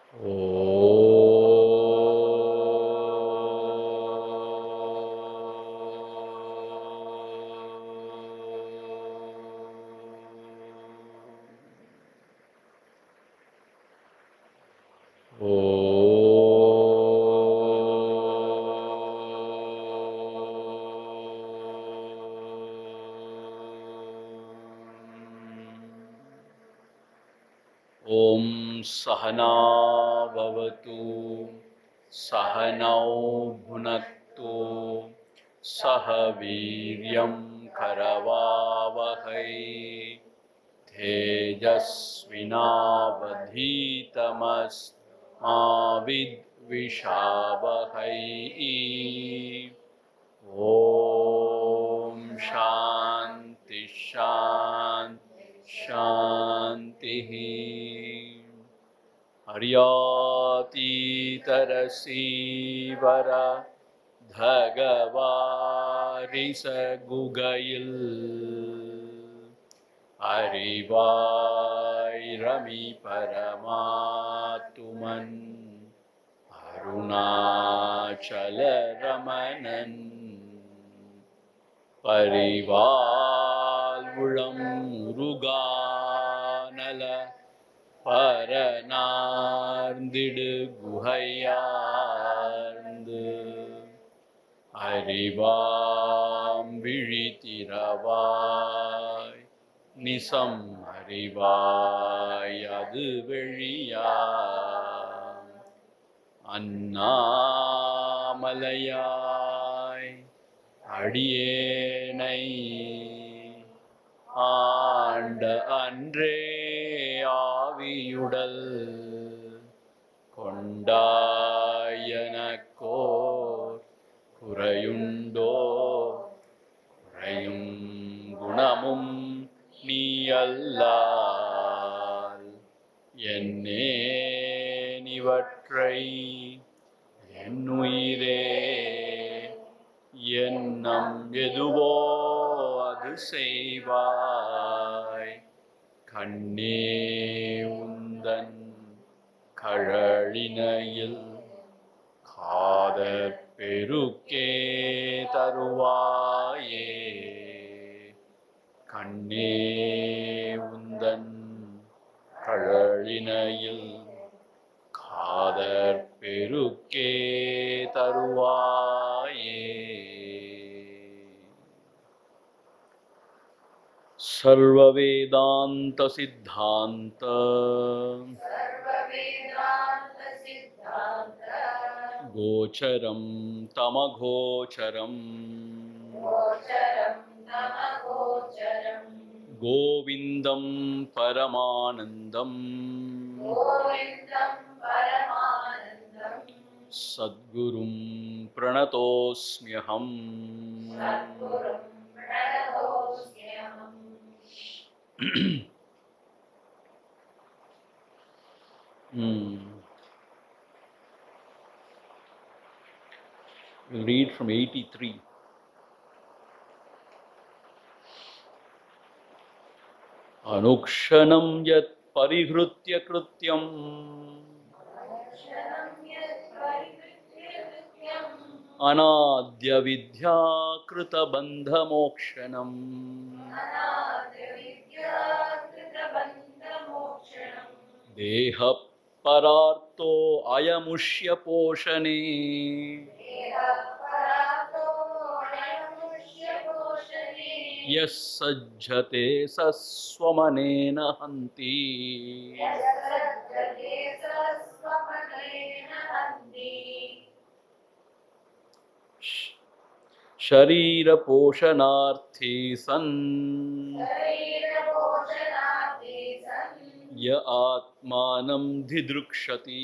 ॐ सहना भवतु सहनौ भुनक्तु सह वीर्यं करवावहै तेजस्विनावधीतमस्माविद्विषावहै ॐ शान्ति शान्ति शान्तिः हर्यातीतरसीवर धगवारिसगुगैल् அறிவாயிரமி பரமாத்துமன் அருணாச்சல ரமணன் பரிவாழ்வுளம் முருகானல பரநார்ந்திடு குகையார்ந்து அறிவாம் விழித்திரவாய் நிசம் அறிவாய் அது வெளியாம் அண்ணாமலையாய் அடியேனை ஆண்ட அன்றே ஆவியுடல் கொண்டாயனக்கோர் குறையுண்டோ குறையும் குணமும் நீ அல்லால் என்னே நிவற்றை என்னுயிரே எண்ணம் எதுவோ அது செய்வாய் கண்ணே உந்தன் கழலினையில் காதற் பெருக்கே தருவாயே கண்ணே உந்தன் கழலினையில் காதற் பெருக்கே தருவாயே सर्ववेदान्त सिद्धान्त सर्ववेदान्तसिद्धान्त गोचरं तमगोचरम् गोचरं नमगोचरम् गोविन्दं परमानन्दम् गोविन्दं परमानन्दम् सद्गुरुं प्रणतोऽस्म्यहम् सद्गुरुं प्रणतोऽस्म्यहम् Hmm. We'll read from 83. अनुक्षणं यत् परिहृत्य कृत्यम् क्षणं यत् परिवृत्य नित्यम् अनाद्यविद्याकृतबन्धमोक्षणम् अनादिविद्याकृतबन्धमोक्षणम् देहः परार्तो अयमुष्य पोषणे यः सज्जते स स्वमनेन हन्ति शरीरपोषणार्थी सन् य आत्मानं धिदृक्षति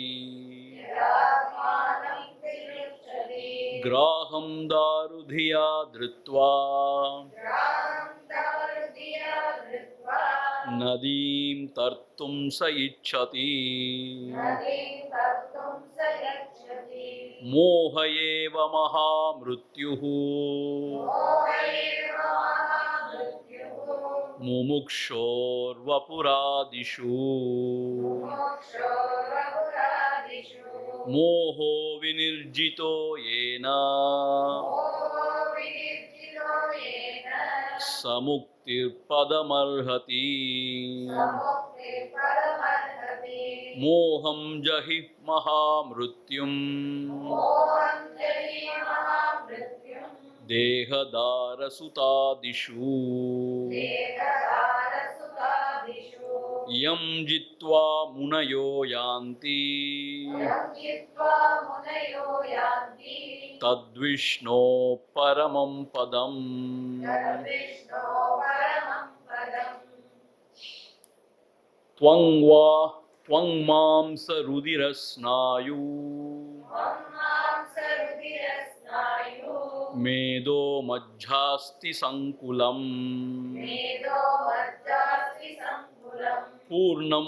ग्राहं दारुधिया धृत्वा नदीं तर्तुं स इच्छति मोह एव महामृत्युः मुमुक्षोर्वपुरादिषु मोहो विनिर्जितो येन मोहो विनिर्जितो येन स मुक्तिर्पदमर्हति समुक्तिपदमर्हति मोहं जहि महामृत्युम् मोहं जहि महामृत्युम् देहदारसुतादिषु देहदारसुतादिषु यं जित्वा मुनयो यान्ति यं जित्वा मुनयो यान्ति तद्विष्णो परमं पदम् तद्विष्णो परमं पदम् त्वं वा त्वं मांसरुदिरस्नायु त्वं मांसरुधिरस्नायु मेदो मज्जास्ति सङ्कुलम् मेदो मज्जास्ति सङ्कुलम् पूर्णं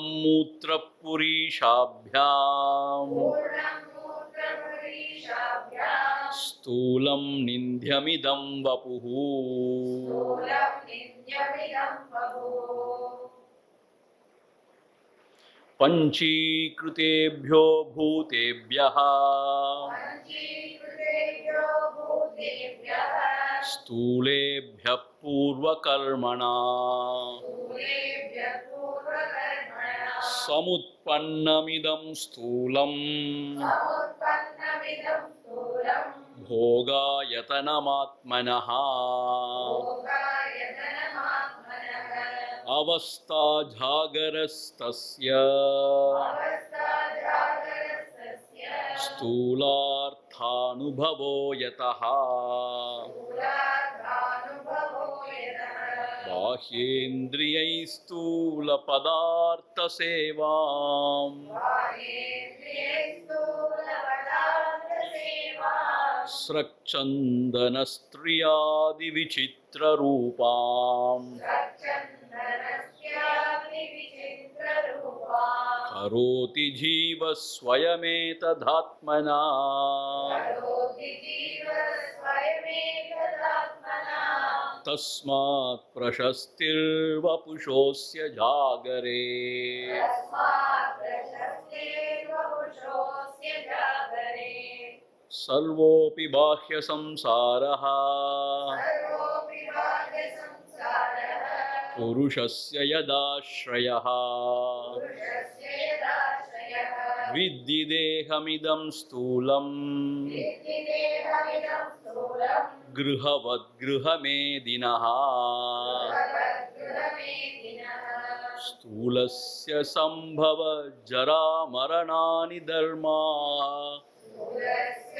मूत्रपुरीशाभ्याम् पूर्णं मूत्रपुरीशाभ्याम् स्थूलं निन्द्यमिदं वपुः स्थूलं नित्यमिदं बहुः पञ्चीकृतेभ्यो भूतेभ्यः पञ्चीकृतेभ्यो भूतेभ्यः स्थूलेभ्यः पूर्वकर्मणा स्थूलेभ्यः पूर्वकर्मणा समुत्पन्नमिदं स्थूलम् समुत्पन्नमिदं स्थूलं भोगायतनमात्मनः भोगायतनमात्मनः अवस्था जागरस्तस्य अवस्था जागरस्तस्य स्थूलार्थानुभवो यतः स्थूलार्थानुभवो यतः बाह्येन्द्रियैस्थूलपदार्थसेवाम् बाह्येन्द्रिये स्थूलपदार्थसेवा स्रक्चन्दनस्त्रियादिविचित्ररूपाम् सच्चन्दनस्यापि विचित्ररूपा करोति जीवः स्वयमेतदात्मना करोति जीव स्वयमेतदात्मना तस्मात् प्रशस्तिर्वपुषोऽस्य जागरे तस्मात् प्रशस्तेर्वपुषोऽस्य जागरे सर्वोऽपि बाह्यसंसारः सर्वोऽपि बाह्यसंसारः पुरुषस्य यदाश्रयः पुरुषस्य यदाश्रयः विद्धि देहमिदं स्थूलम् विद्धि देहमिदं स्थूलम् गृहवद्गृहमेदिनः भगवद्गुणमेदिनः स्थूलस्य सम्भव जरामरणानि धर्मा स्थूलस्य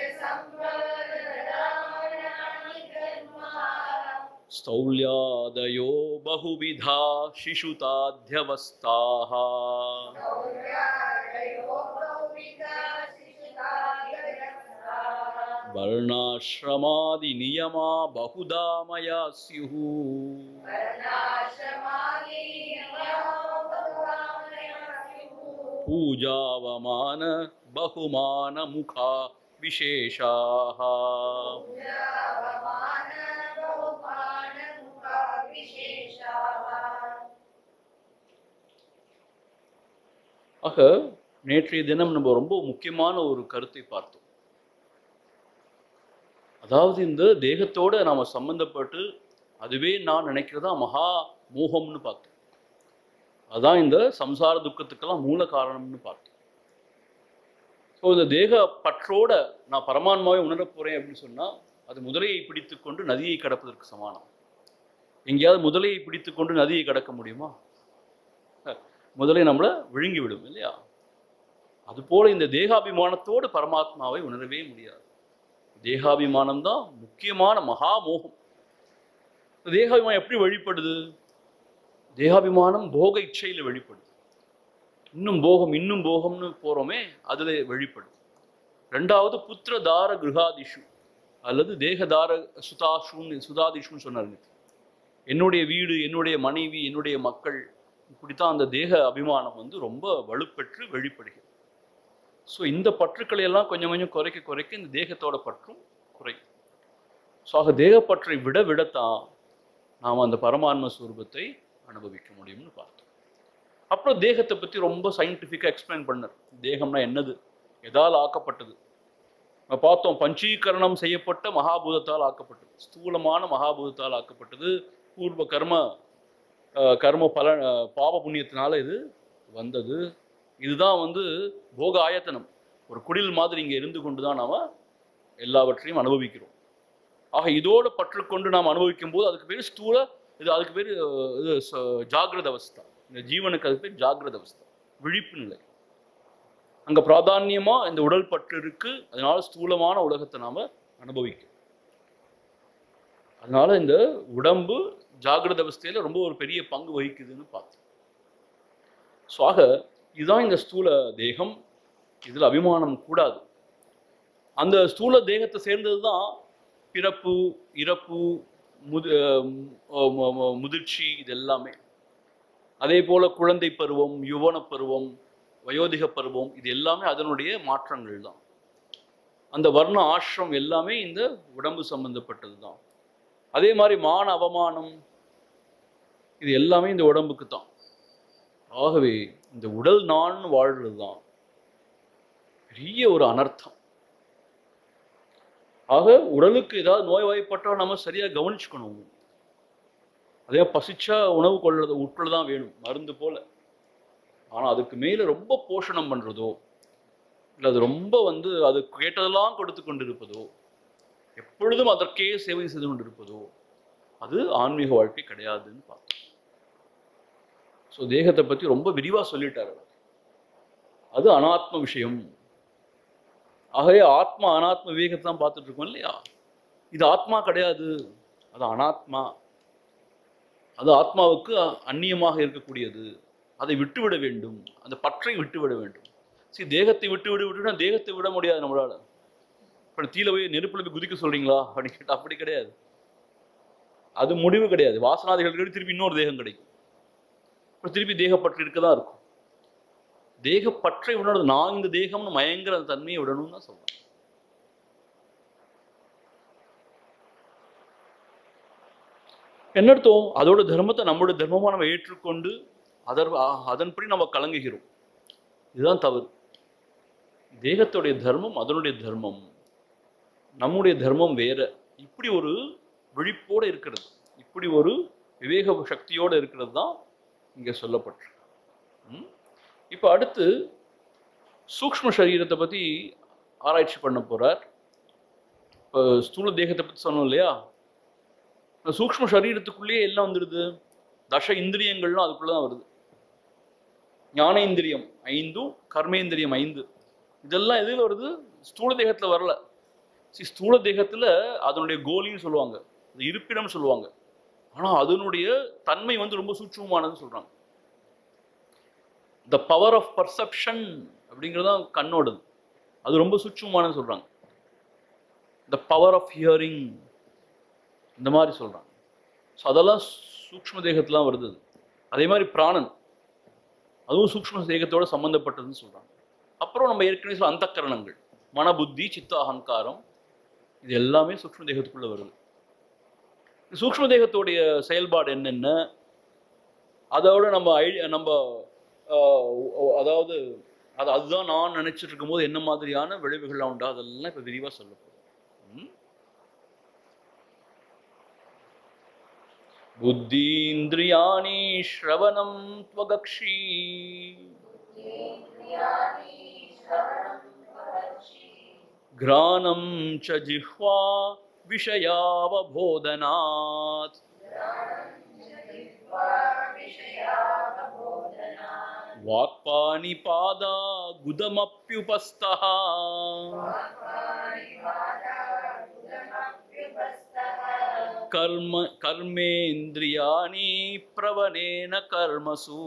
सम्भवनानि कर्माः स्थौल्यादयो बहुविधा शिशुताध्यवस्थाः गौर्यादयो बहुविधा शिशुताभिरक्ताः वर्णाश्रमादिनियमा बहुधा मया स्युः वर्णाश्रमादि नियमो भगवानया स्युः पूजावमान बहुमानमुखा विशेषाः पूजावमान बहुमानमुखा विशेषाः ஆக நேற்றைய தினம் நம்ம ரொம்ப முக்கியமான ஒரு கருத்தை பார்த்தோம் அதாவது இந்த தேகத்தோட நாம சம்பந்தப்பட்டு அதுவே நான் நினைக்கிறதா மகா மோகம்னு பார்த்தோம் அதான் இந்த சம்சார துக்கத்துக்கெல்லாம் மூல காரணம்னு பார்த்தோம் ஸோ இந்த தேக பற்றோட நான் பரமான்மாவை உணரப் போறேன் அப்படின்னு சொன்னா அது முதலையை பிடித்துக்கொண்டு நதியை கடப்பதற்கு சமானம் எங்கேயாவது முதலையை பிடித்துக்கொண்டு நதியை கடக்க முடியுமா முதலை நம்மளை விழுங்கி விடும் இல்லையா அதுபோல இந்த தேகாபிமானத்தோடு பரமாத்மாவை உணரவே முடியாது தேகாபிமானம் தான் முக்கியமான மகா மோகம் இந்த தேகாபிமானம் எப்படி வெளிப்படுது தேகாபிமானம் போக இச்சையில வெளிப்படுது இன்னும் போகம் இன்னும் போகம்னு போறோமே அதுல வெளிப்படும் ரெண்டாவது புத்திர தார கிருஹாதிஷு அல்லது தேகதார சுதாஷுன்னு சுதாதிஷுன்னு சொன்னார் நேத்து. என்னுடைய வீடு என்னுடைய மனைவி என்னுடைய மக்கள் இப்படித்தான் அந்த தேக அபிமானம் வந்து ரொம்ப வலுப்பெற்று வெளிப்படுகிறது ஸோ இந்த பற்றுக்களை எல்லாம் கொஞ்சம் கொஞ்சம் குறைக்க குறைக்க இந்த தேகத்தோட பற்றும் குறையும் ஸோ ஆக தேகப்பற்றை விட விடத்தான் நாம் அந்த பரமான்ம ஸ்வரூபத்தை அனுபவிக்க முடியும்னு பார்த்தோம் அப்புறம் தேகத்தை பற்றி ரொம்ப சயின்டிஃபிக்காக எக்ஸ்பிளைன் பண்ணார் தேகம்னா என்னது எதால் ஆக்கப்பட்டது நம்ம பார்த்தோம் பஞ்சீகரணம் செய்யப்பட்ட மகாபூதத்தால் ஆக்கப்பட்டது ஸ்தூலமான மகாபூதத்தால் ஆக்கப்பட்டது பூர்வ கர்ம அஹ், கர்ம பல அஹ், பாவ புண்ணியத்தினால இது வந்தது இதுதான் வந்து போக ஆயத்தனம் ஒரு குடில் மாதிரி இங்கே இருந்து கொண்டு தான் நாம எல்லாவற்றையும் அனுபவிக்கிறோம் ஆக இதோட பற்றுக்கொண்டு நாம் அனுபவிக்கும் போது அதுக்கு பேர் ஸ்தூல இது அதுக்கு பேர் அஹ், இது ச- ஜாகிரத அவஸ்தா இந்த ஜீவனுக்கு அதுக்கு பேர் ஜாகிரத அவஸ்தா விழிப்பு நிலை அங்க பிராதானியமா இந்த உடல் பற்று இருக்கு அதனால ஸ்தூலமான உலகத்தை நாம அனுபவிக்கிறோம் அதனால இந்த உடம்பு ஜாகிரத அவஸ்தையில ரொம்ப ஒரு பெரிய பங்கு வகிக்குதுன்னு பார்த்தோம் ஸோ ஆக இதுதான் இந்த ஸ்தூல தேகம் இதுல அபிமானம் கூடாது அந்த ஸ்தூல தேகத்தை சேர்ந்தது தான் பிறப்பு இறப்பு முது அஹ் மு- மு- மு- முதிர்ச்சி இது எல்லாமே அதே போல குழந்தை பருவம் யுவன பருவம் வயோதிக பருவம் இது எல்லாமே அதனுடைய மாற்றங்கள் தான் அந்த வர்ண ஆசிரம் எல்லாமே இந்த உடம்பு சம்பந்தப்பட்டது தான் அதே மாதிரி மான அவமானம் இது எல்லாமே இந்த உடம்புக்கு தான் ஆகவே இந்த உடல் நான் வாழ்றது தான் பெரிய ஒரு அனர்த்தம் ஆக உடலுக்கு ஏதாவது நோய்வாய்ப்பட்டால் நம்ம சரியா கவனிச்சுக்கணும் அதே பசிச்சா உணவு கொள்றது உட்கொள்ளதான் வேணும் மருந்து போல ஆனா அதுக்கு மேல ரொம்ப போஷணம் பண்றதோ இல்லை அது ரொம்ப வந்து அது கேட்டதெல்லாம் கொடுத்து கொண்டிருப்பதோ எப்பொழுதும் அதற்கே சேவை செய்து கொண்டிருப்பதோ அது ஆன்மீக வாழ்க்கை கிடையாதுன்னு பார்த்தோம் ஸோ தேகத்தை பத்தி ரொம்ப விரிவா சொல்லிட்டார் அவர். அது அனாத்ம விஷயம் ஆகவே ஆத்மா அனாத்ம விவேகத்தை தான் பார்த்துட்டு இருக்கோம் இல்லையா இது ஆத்மா கிடையாது அது அனாத்மா அது ஆத்மாவுக்கு அந்நியமாக இருக்கக்கூடியது அதை விட்டுவிட வேண்டும் அந்த பற்றை விட்டுவிட வேண்டும் சரி தேகத்தை விட்டு விடு விட்டுனா தேகத்தை விட முடியாது நம்மளால இப்போ தீல போய் நெருப்புல போய் குதிக்க சொல்றீங்களா அப்படின்னு கேட்டா அப்படி கிடையாது அது முடிவு கிடையாது வாசனாதிகள் கிடையாது, திருப்பி இன்னொரு தேகம் கிடைக்கும் அப்புறம் திருப்பி தேகப்பற்று இருக்க தான் இருக்கும் தேகப்பற்றை விடணும் நான் இந்த தேகம்னு மயங்கிற அந்த தன்மையை விடணும்னு தான் சொல்றேன் என்ன அர்த்தம் அதோட தர்மத்தை நம்மளோட தர்மமா நம்ம ஏற்றுக்கொண்டு அதர் அ- அதன்படி நம்ம கலங்குகிறோம் இதுதான் தவறு தேகத்துடைய தர்மம் அதனுடைய தர்மம் நம்முடைய தர்மம் வேற இப்படி ஒரு விழிப்போடு இருக்கிறது இப்படி ஒரு விவேக சக்தியோடு இருக்கிறது தான் இங்கே சொல்லப்பட்டிருக்கு ம்? இப்போ அடுத்து சூக்ஷ்ம சரீரத்தை பற்றி ஆராய்ச்சி பண்ண போறார் இப்போ ஸ்தூல தேகத்தை பற்றி சொன்னோம் இல்லையா இந்த சூக்ஷ்ம சரீரத்துக்குள்ளேயே எல்லாம் வந்துடுது தச இந்திரியங்கள்லாம் அதுக்குள்ள தான் வருது ஞானேந்திரியம் ஐந்தும் கர்மேந்திரியம் ஐந்து இதெல்லாம் எதில் வருது ஸ்தூல தேகத்துல வரல see ஸ்தூல தேகத்துல அதனுடைய கோலின்னு சொல்லுவாங்க அது இருப்பிடம் சொல்லுவாங்க ஆனா அதனுடைய தன்மை வந்து ரொம்ப சூட்சமானதுன்னு சொல்றாங்க த பவர் ஆஃப் பர்செப்ஷன் அப்படிங்கிறது தான் கண்ணோடது அது ரொம்ப சூட்சமானதுன்னு சொல்றாங்க த பவர் ஆஃப் ஹியரிங் இந்த மாதிரி சொல்றாங்க ஸோ அதெல்லாம் சூக்ஷ்ம தேகத்துலாம் வருது அது. அதே மாதிரி பிராணன் அதுவும் சூக்ஷ்ம தேகத்தோட சம்பந்தப்பட்டதுன்னு சொல்றாங்க அப்புறம் நம்ம ஏற்கனவே சொல்ல அந்தக்கரணங்கள் மன புத்தி சித்த அகங்காரம் இது எல்லாமே சூக்ஷ்ம தேகத்துக்குள்ள வருது இந்த சூக்ஷ்ம தேகத்துடைய செயல்பாடு என்னென்ன அதோட நம்ம ஐ நம்ம ஆஹ், அதாவது அது அதுதான் நான் நினைச்சிட்டு இருக்கும்போது என்ன மாதிரியான விளைவுகள்லாம் உண்டா அதெல்லாம் இப்போ விரிவாக சொல்ல போகிறோம் ம் बुद्धीन्द्रियाणि श्रवणं त्वगक्षी घ्राणं च जिह्वा विषयावबोधनात् वाक्पाणिपादा गुदमप्युपस्थः कर्म कर्मेन्द्रियाणि प्रवणेन कर्मसु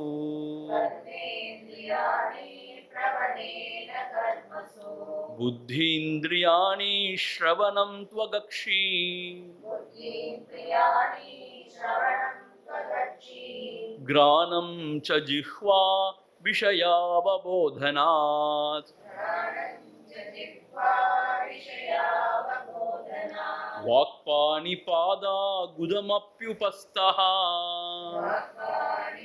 बुद्धीन्द्रियाणि श्रवणं त्वगक्षी घ्राणं च जिह्वा विषयावबोधनात् वाक्पाणिपादा गुदमप्युपस्थः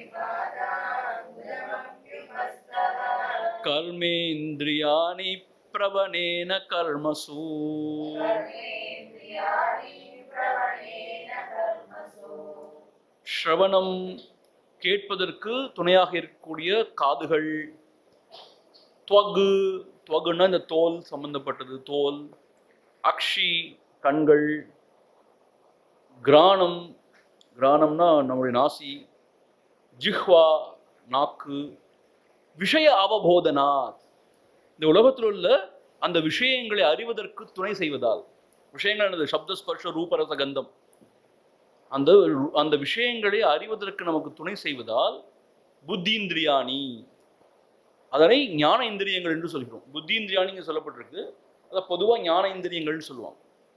कर्मेन्द्रियाणि பிரவணேன கர்மசு कर्मेन्द्रियाणि प्रवणेन कर्मसु ஸ்ரவணம் கேட்பதற்கு துணையாக இருக்கக்கூடிய காதுகள் துவகு துவகுன்னா இந்த தோல் சம்பந்தப்பட்டது தோல் அக்ஷி கண்கள் கிராணம் கிராணம்னா நம்முடைய நாசி ஜிஹ்வா நாக்கு விஷய அவபோதனா இந்த உலகத்தில் உள்ள அந்த விஷயங்களை அறிவதற்கு துணை செய்வதால் விஷயங்கள் என்னது சப்த ஸ்பர்ஷ ரூபரச கந்தம் அந்த அந்த விஷயங்களை அறிவதற்கு நமக்கு துணை செய்வதால் புத்தீந்திரியாணி அதனை ஞான இந்திரியங்கள் என்று சொல்கிறோம் புத்தீந்திரியாணி இங்க சொல்லப்பட்டிருக்கு அதை பொதுவா ஞான இந்திரியங்கள்னு சொல்லுவாங்க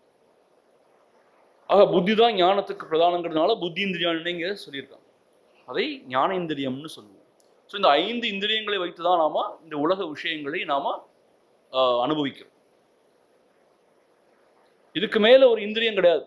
ஆக புத்தி தான் ஞானத்துக்கு பிரதானங்கிறதுனால புத்தீந்திரியான்னு இங்க சொல்லியிருக்காங்க அதை ஞானேந்திரியம்னு சொல்லுவோம் ஸோ இந்த ஐந்து இந்திரியங்களை வைத்து தான் நாம இந்த உலக விஷயங்களை நாம ஆஹ், அனுபவிக்கிறோம் இதுக்கு மேல ஒரு இந்திரியம் கிடையாது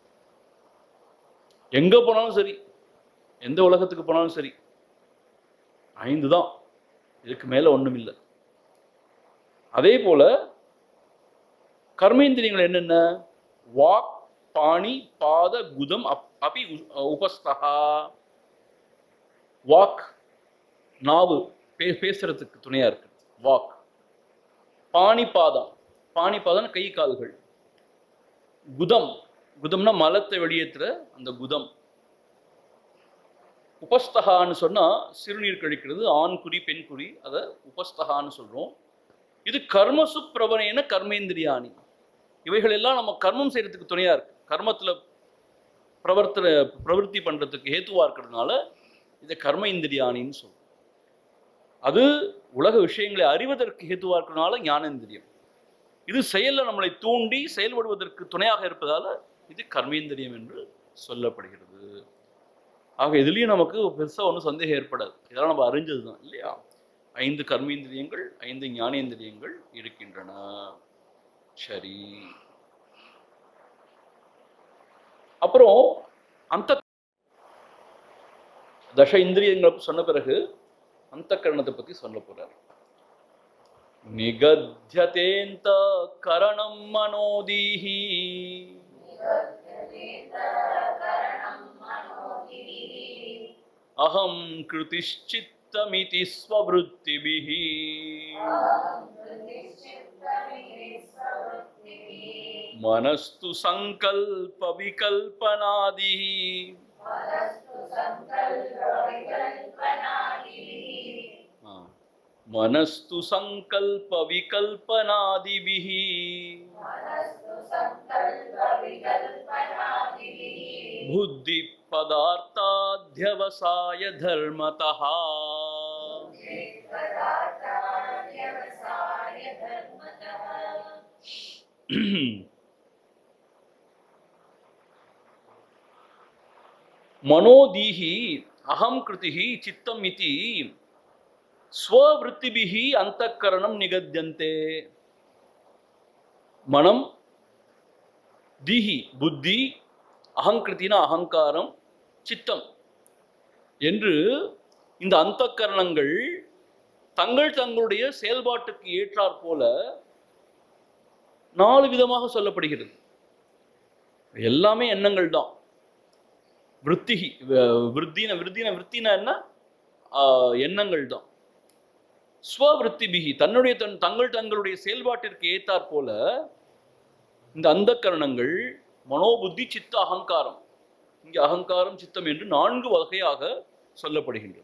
எங்க போனாலும் சரி எந்த உலகத்துக்கு போனாலும் சரி ஐந்து தான் இதுக்கு மேல ஒண்ணும் இல்லை அதே போல கர்மேந்திரியங்கள் என்னென்ன வாக் பாணி பாத குதம் அப் அபி உ- உபஸ்தகா வாக் நாவு பே பேசுறதுக்கு துணையா இருக்கு வாக் பாணி பாதம் பாணி பாதம் கை கால்கள் குதம் குதம்னா மலத்தை வெளியேற்றுற அந்த குதம் உபஸ்தகான்னு சொன்னா சிறுநீர் கழிக்கிறது ஆண் குறி பெண் குறி அதை உபஸ்தகான்னு சொல்றோம் இது கர்மசு பிரபனைன கர்மேந்திரியாணி இவைகள் எல்லாம் நம்ம கர்மம் செய்யறதுக்கு துணையா இருக்கு கர்மத்துல பிரவர்த்தன பிரவருத்தி பண்றதுக்கு ஹேத்துவா இருக்கிறதுனால இதை கர்ம இந்திரியானின்னு சொல்றோம் அது உலக விஷயங்களை அறிவதற்கு ஹேத்துவா இருக்கிறதுனால ஞானேந்திரியம் இது செயல்ல நம்மளை தூண்டி செயல்படுவதற்கு துணையாக இருப்பதால இது கர்மேந்திரியம் என்று சொல்லப்படுகிறது ஆக இதுலயும் நமக்கு பெருசா ஒன்றும் சந்தேகம் ஏற்படாது இதெல்லாம் நம்ம அறிஞ்சது தான் இல்லையா ஐந்து கர்மேந்திரியங்கள் ஐந்து ஞானேந்திரியங்கள் இருக்கின்றன சரி அப்புறம் அந்த தச இந்திரியங்கள் சொன்ன பிறகு அந்த கரணத்தை பத்தி சொல்ல போறார் நிகத்தியதேந்த கரணம் மனோதீஹி அகம் கிருதிஷ்சித்தமிதி ஸ்வவருத்திபிஹி மனஸ்து சங்கல்ப விகல்பனாதிஹி ஆ. மனஸ்து சங்கல்ப விகல்பனாதிபிஹி புத்தி பதார்த்தாத்யவசாய தர்மதः மனோதீஹி அகம் கிருதிஹி சித்தம் இதி ஸ்வவிருத்திபிஹி அந்தக்கரணம் நிகத்தியந்தே மனம் தீஹி புத்தி அகங்கிருத்தின அகங்காரம் சித்தம் என்று இந்த அந்தக்கரணங்கள் தங்கள் தங்களுடைய செயல்பாட்டுக்கு ஏற்றாற் போல நாலு விதமாக சொல்லப்படுகிறது எல்லாமே எண்ணங்கள் தான் விருத்திகி விருத்தின விருத்தின விருத்தினா என்ன ஆஹ், எண்ணங்கள் தான் ஸ்வவிருத்திபிகி தன்னுடைய தன் தங்கள் தங்களுடைய செயல்பாட்டிற்கு ஏத்தாற் போல இந்த அந்தக்கரணங்கள் மனோபுத்தி சித்த அகங்காரம் இங்கே அகங்காரம் சித்தம் என்று நான்கு வகையாக சொல்லப்படுகின்றது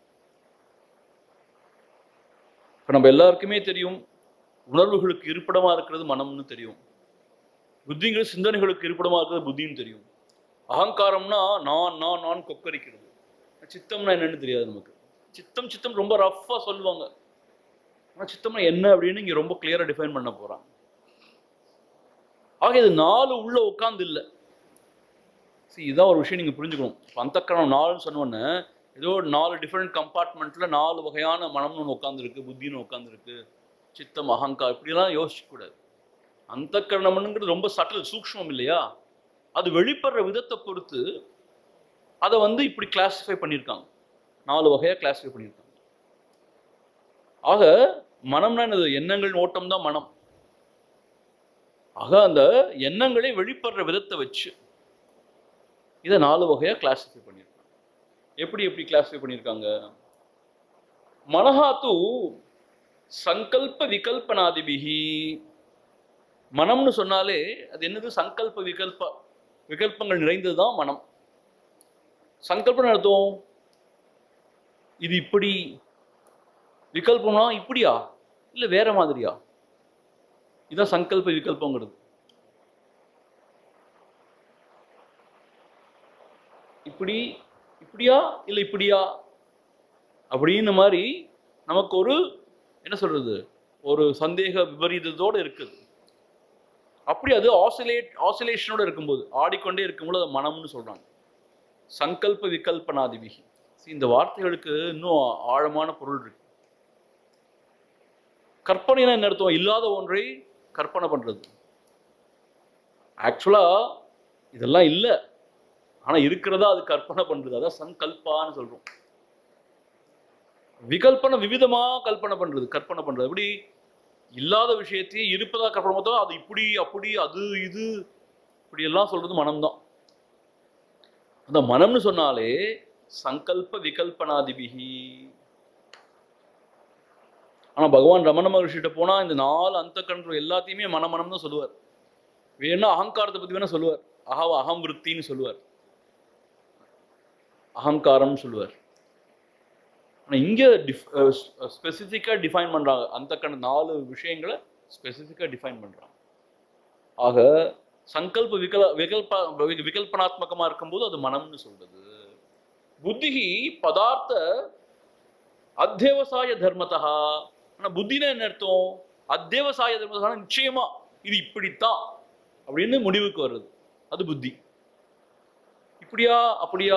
இப்ப நம்ம எல்லாருக்குமே தெரியும் உணர்வுகளுக்கு இருப்பிடமா இருக்கிறது மனம்னு தெரியும் புத்திங்கிற சிந்தனைகளுக்கு இருப்பிடமா இருக்கிறது புத்தின்னு தெரியும் அகங்காரம்னா நான் நான் நான் கொக்கரிக்கிறது சித்தம்னா என்னன்னு தெரியாது நமக்கு சித்தம் சித்தம் ரொம்ப ரஃப்பா சொல்லுவாங்க ஆனா சித்தம்னா என்ன அப்படின்னு இங்க ரொம்ப கிளியரா டிஃபைன் பண்ண போறாங்க ஆக இது நாலு உள்ள உட்கார்ந்து இல்லை சரி இதான் ஒரு விஷயம் நீங்க புரிஞ்சுக்கணும் இப்ப அந்தக்கரணம் நாலுன்னு சொன்னோன்னே ஏதோ ஒரு நாலு டிஃப்ரெண்ட் கம்பார்ட்மெண்ட்ல நாலு வகையான மனம்னு ஒன்று உட்காந்துருக்கு புத்தின்னு உட்காந்துருக்கு சித்தம் அகங்காரம் இப்படிலாம் யோசிக்க கூடாது அந்தக்கரணம்ங்கிறது ரொம்ப சட்டல் சூக்ஷ்மம் இல்லையா அது வெளிப்படுற விதத்தை பொறுத்து அதை வந்து இப்படி கிளாசிஃபை பண்ணியிருக்காங்க நாலு வகையா கிளாசிஃபை பண்ணியிருக்காங்க ஆக மனம்னா என்னது எண்ணங்கள் ஓட்டம் தான் மனம் ஆக அந்த எண்ணங்களை வெளிப்படுற விதத்தை வச்சு இதை நாலு வகையா கிளாசிஃபை பண்ணியிருக்காங்க எப்படி எப்படி கிளாசிஃபை பண்ணியிருக்காங்க மனஹாத்து சங்கல்ப விகல்பனாதிபிகி மனம்னு சொன்னாலே அது என்னது சங்கல்ப விகல்ப விகல்பங்கள் நிறைந்தது தான் மனம் சங்கல்பம் அர்த்தம் இது இப்படி விகல்பம்னா இப்படியா இல்லை வேற மாதிரியா இதான் சங்கல்ப விகல்பங்கிறது இப்படி இப்படியா இல்லை இப்படியா அப்படின்னு மாதிரி நமக்கு ஒரு என்ன சொல்றது ஒரு சந்தேக விபரீதத்தோடு இருக்குது அப்படி அது ஆசிலேட் ஆசிலேஷனோட இருக்கும்போது ஆடிக்கொண்டே இருக்கும்போது அது மனம்னு சொல்றாங்க சங்கல்ப விகல்பனாதிபிகி See, இந்த வார்த்தைகளுக்கு இன்னும் ஆழமான பொருள் இருக்கு கற்பனைனா என்ன அர்த்தம் இல்லாத ஒன்றை கற்பனை பண்றது ஆக்சுவலா இதெல்லாம் இல்லை ஆனா இருக்கிறதா அது கற்பனை பண்றது அதான் சங்கல்பான்னு சொல்றோம் விகல்பனை விவிதமா கல்பனை பண்றது கற்பனை பண்றது எப்படி இல்லாத விஷயத்தையே இருப்பதா கற்பனை பார்த்தா அது இப்படி அப்படி அது இது இப்படி எல்லாம் சொல்றது மனம்தான் அந்த மனம்னு சொன்னாலே சங்கல்ப விகல்பனாதிபிகி ஆனா பகவான் ரமண மகர்ஷிட்ட போனா இந்த நாலு அந்த கண்ட்ரோல் எல்லாத்தையுமே மனமனம் தான் சொல்லுவார் வேணா அகங்காரத்தை பத்தி வேணா சொல்லுவார் அகவ அகம் விருத்தின்னு சொல்லுவார் அகங்காரம்னு சொல்லுவார் ஆனா இங்க டிஃப் ஸ்பெசிஃபிக்காக டிஃபைன் பண்றாங்க அந்த கண்ட நாலு விஷயங்களை ஸ்பெசிஃபிக்காக டிஃபைன் பண்றாங்க ஆக சங்கல்ப விகல விகல்ப வி- விகல்பனாத்மகமா இருக்கும்போது அது மனம்னு சொல்றது புத்திகி பதார்த்த அத்தியவசாய தர்மதா ஆனா புத்தினா என்ன அர்த்தம் அத்தியவசாய தர்மதா நிச்சயமா இது இப்படித்தான் அப்படின்னு முடிவுக்கு வர்றது அது புத்தி இப்படியா அப்படியா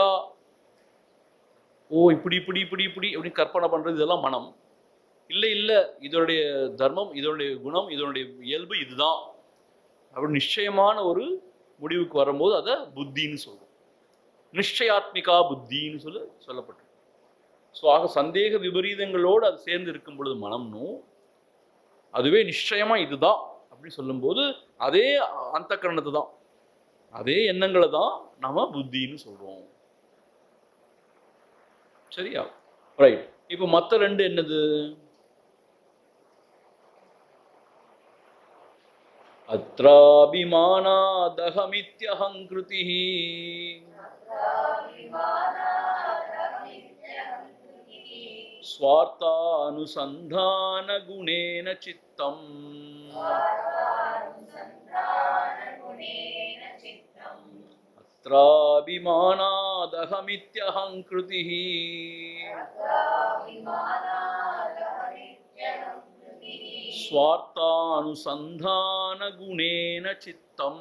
ஓ இப்படி இப்படி இப்படி இப்படி அப்படின்னு கற்பனை பண்றது இதெல்லாம் மனம் இல்லை இல்லை இதனுடைய தர்மம் இதனுடைய குணம் இதனுடைய இயல்பு இதுதான் அப்படி நிச்சயமான ஒரு முடிவுக்கு வரும்போது அதை புத்தின்னு சொல்றோம் நிச்சயாத்மிகா புத்தின்னு சொல்ல சொல்லப்பட்டிருக்கு ஸோ ஆக சந்தேக விபரீதங்களோடு அது சேர்ந்து இருக்கும் பொழுது மனம்னும் அதுவே நிச்சயமா இதுதான் அப்படின்னு சொல்லும்போது அதே அந்த கரணத்தை தான் அதே எண்ணங்களை தான் நாம புத்தின்னு சொல்றோம் சரியா ரைட் இப்போ மற்ற ரெண்டு என்னது அத்ராபிமானாதகமித்யஹங்கிருதி स्वार्थानुसन्धानगुणेन चित्तम् अत्राभिमानादहमित्यहङ्कृतिः स्वार्थानुसन्धानगुणेन चित्तम्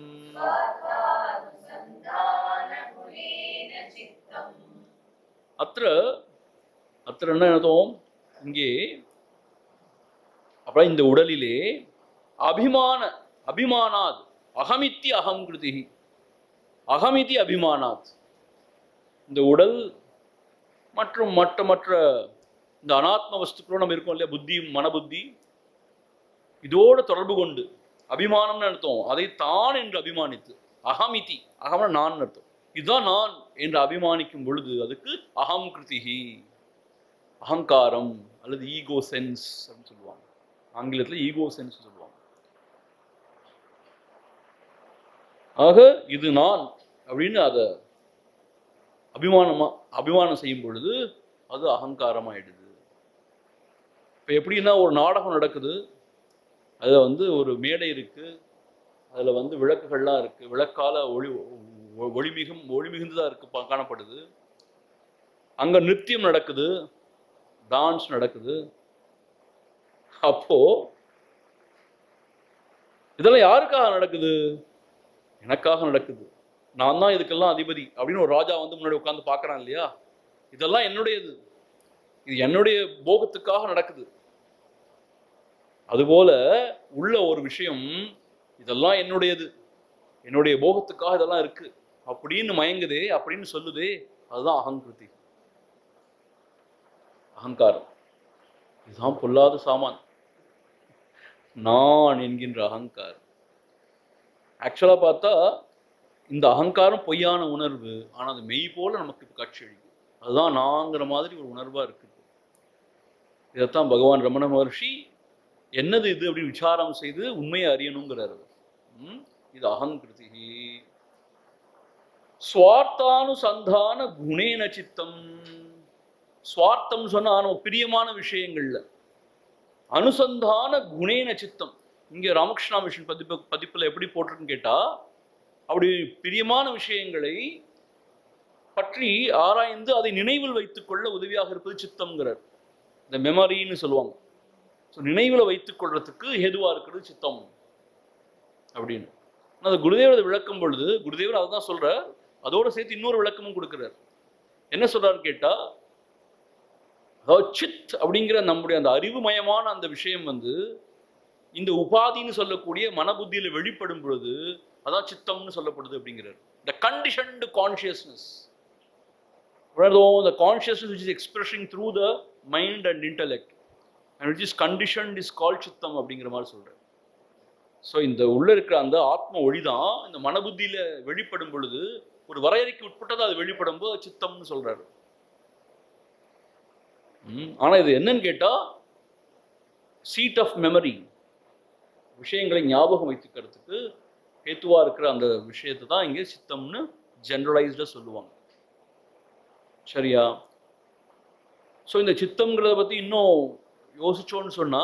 अत्र அத்திர என்ன அர்த்தம் இங்கே அப்புறம் இந்த உடலிலே அபிமான அபிமானாத் அகமித்தி அகம் கிருதி அகமிதி அபிமானாத் இந்த உடல் மற்றும் மற்ற மற்ற இந்த அனாத்ம வஸ்துக்களும் நம்ம இருக்கோம் இல்லையா புத்தி மனபுத்தி இதோட தொடர்பு கொண்டு அபிமானம்னு அர்த்தம் அதை தான் என்று அபிமானித்து அகமிதி அகம்னா நான் அர்த்தம் இதுதான் நான் என்று அபிமானிக்கும் பொழுது அதுக்கு அகம் கிருதிகி அகங்காரம் அல்லது ஈகோ சென்ஸ் அப்படின்னு சொல்லுவாங்க ஆங்கிலத்தில் ஈகோ சென்ஸ் சொல்லுவாங்க ஆக இது நான் அப்படின்னு அதை அபிமானமா அபிமானம் செய்யும் பொழுது அது அகங்காரமாயிடுது இப்போ எப்படின்னா ஒரு நாடகம் நடக்குது அதில் வந்து ஒரு மேடை இருக்கு அதில் வந்து விளக்குகள்லாம் இருக்கு விளக்கால ஒளி ஒ- ஒளிமிகும் ஒளி மிகுந்ததாக இருக்கு பா- காணப்படுது அங்க நித்தியம் நடக்குது டான்ஸ் நடக்குது அப்போ இதெல்லாம் யாருக்காக நடக்குது எனக்காக நடக்குது நான் தான் இதுக்கெல்லாம் அதிபதி அப்படின்னு ஒரு ராஜா வந்து முன்னாடி உட்காந்து பார்க்கறான் இல்லையா இதெல்லாம் என்னுடையது இது என்னுடைய போகத்துக்காக நடக்குது அதுபோல உள்ள ஒரு விஷயம் இதெல்லாம் என்னுடையது என்னுடைய போகத்துக்காக இதெல்லாம் இருக்கு அப்படின்னு மயங்குதே அப்படின்னு சொல்லுதே அதுதான் அகங்கிருதி அகங்காரம் இதுதான் பொல்லாத சாமான் நான் என்கின்ற அகங்காரம் ஆக்சுவலாக பார்த்தா இந்த அகங்காரம் பொய்யான உணர்வு ஆனால் அது மெய் போல நமக்கு இப்போ காட்சி அளிக்கும் அதுதான் நாங்கிற மாதிரி ஒரு உணர்வாக இருக்குது இதைத்தான் பகவான் ரமண மகர்ஷி என்னது இது அப்படின்னு விசாரம் செய்து உண்மையை அறியணுங்கிறார் ம்? இது அகங்கிருதி சுவார்த்தானுசந்தான குணேன சித்தம் சுவார்த்தம் சொன்னா நம்ம பிரியமான விஷயங்கள்ல அனுசந்தான குணேன சித்தம் இங்க ராமகிருஷ்ணா மிஷன் பதிப்பு பதிப்புல எப்படி போட்டிருக்குன்னு கேட்டா அப்படி பிரியமான விஷயங்களை பற்றி ஆராய்ந்து அதை நினைவில் வைத்துக்கொள்ள உதவியாக இருப்பது சித்தம்ங்கிறார் இந்த மெமரின்னு சொல்லுவாங்க ஸோ நினைவில் வைத்துக் கொள்றதுக்கு ஹேதுவா இருக்கிறது சித்தம் அப்படின்னு ஆனா அது குருதேவர் அதை விளக்கும் பொழுது குருதேவர் அதை தான் சொல்றார் அதோட சேர்த்து இன்னொரு விளக்கமும் கொடுக்கிறார் என்ன சொல்றாரு கேட்டா அதாவது சித் அப்படிங்கிற நம்முடைய அந்த அறிவுமயமான அந்த விஷயம் வந்து இந்த உபாதின்னு சொல்லக்கூடிய மனபுத்தியில வெளிப்படும் பொழுது அதான் சித்தம்னு சொல்லப்படுது அப்படிங்கிறார் the conditioned consciousness the consciousness which is expressing through the mind and intellect and which is conditioned is called சித்தம் அப்படிங்கிற மாதிரி சொல்றாரு ஸோ இந்த உள்ள இருக்கிற அந்த ஆத்ம ஒளிதான் இந்த மனபுத்தியில வெளிப்படும் பொழுது ஒரு வரையறைக்கு உட்பட்டது அது வெளிப்படும் போது அது சித்தம்னு சொல்றாரு ம், ஆனா இது என்னன்னு கேட்டா சீட் ஆஃப் மெமரி விஷயங்களை ஞாபகம் வைத்துக்கிறதுக்கு ஹேத்துவா இருக்கிற அந்த விஷயத்தை தான் இங்கே சித்தம்னு ஜெனரலைஸ்டாக சொல்லுவாங்க சரியா ஸோ இந்த சித்தம்ங்கிறத பத்தி இன்னும் யோசிச்சோன்னு சொன்னா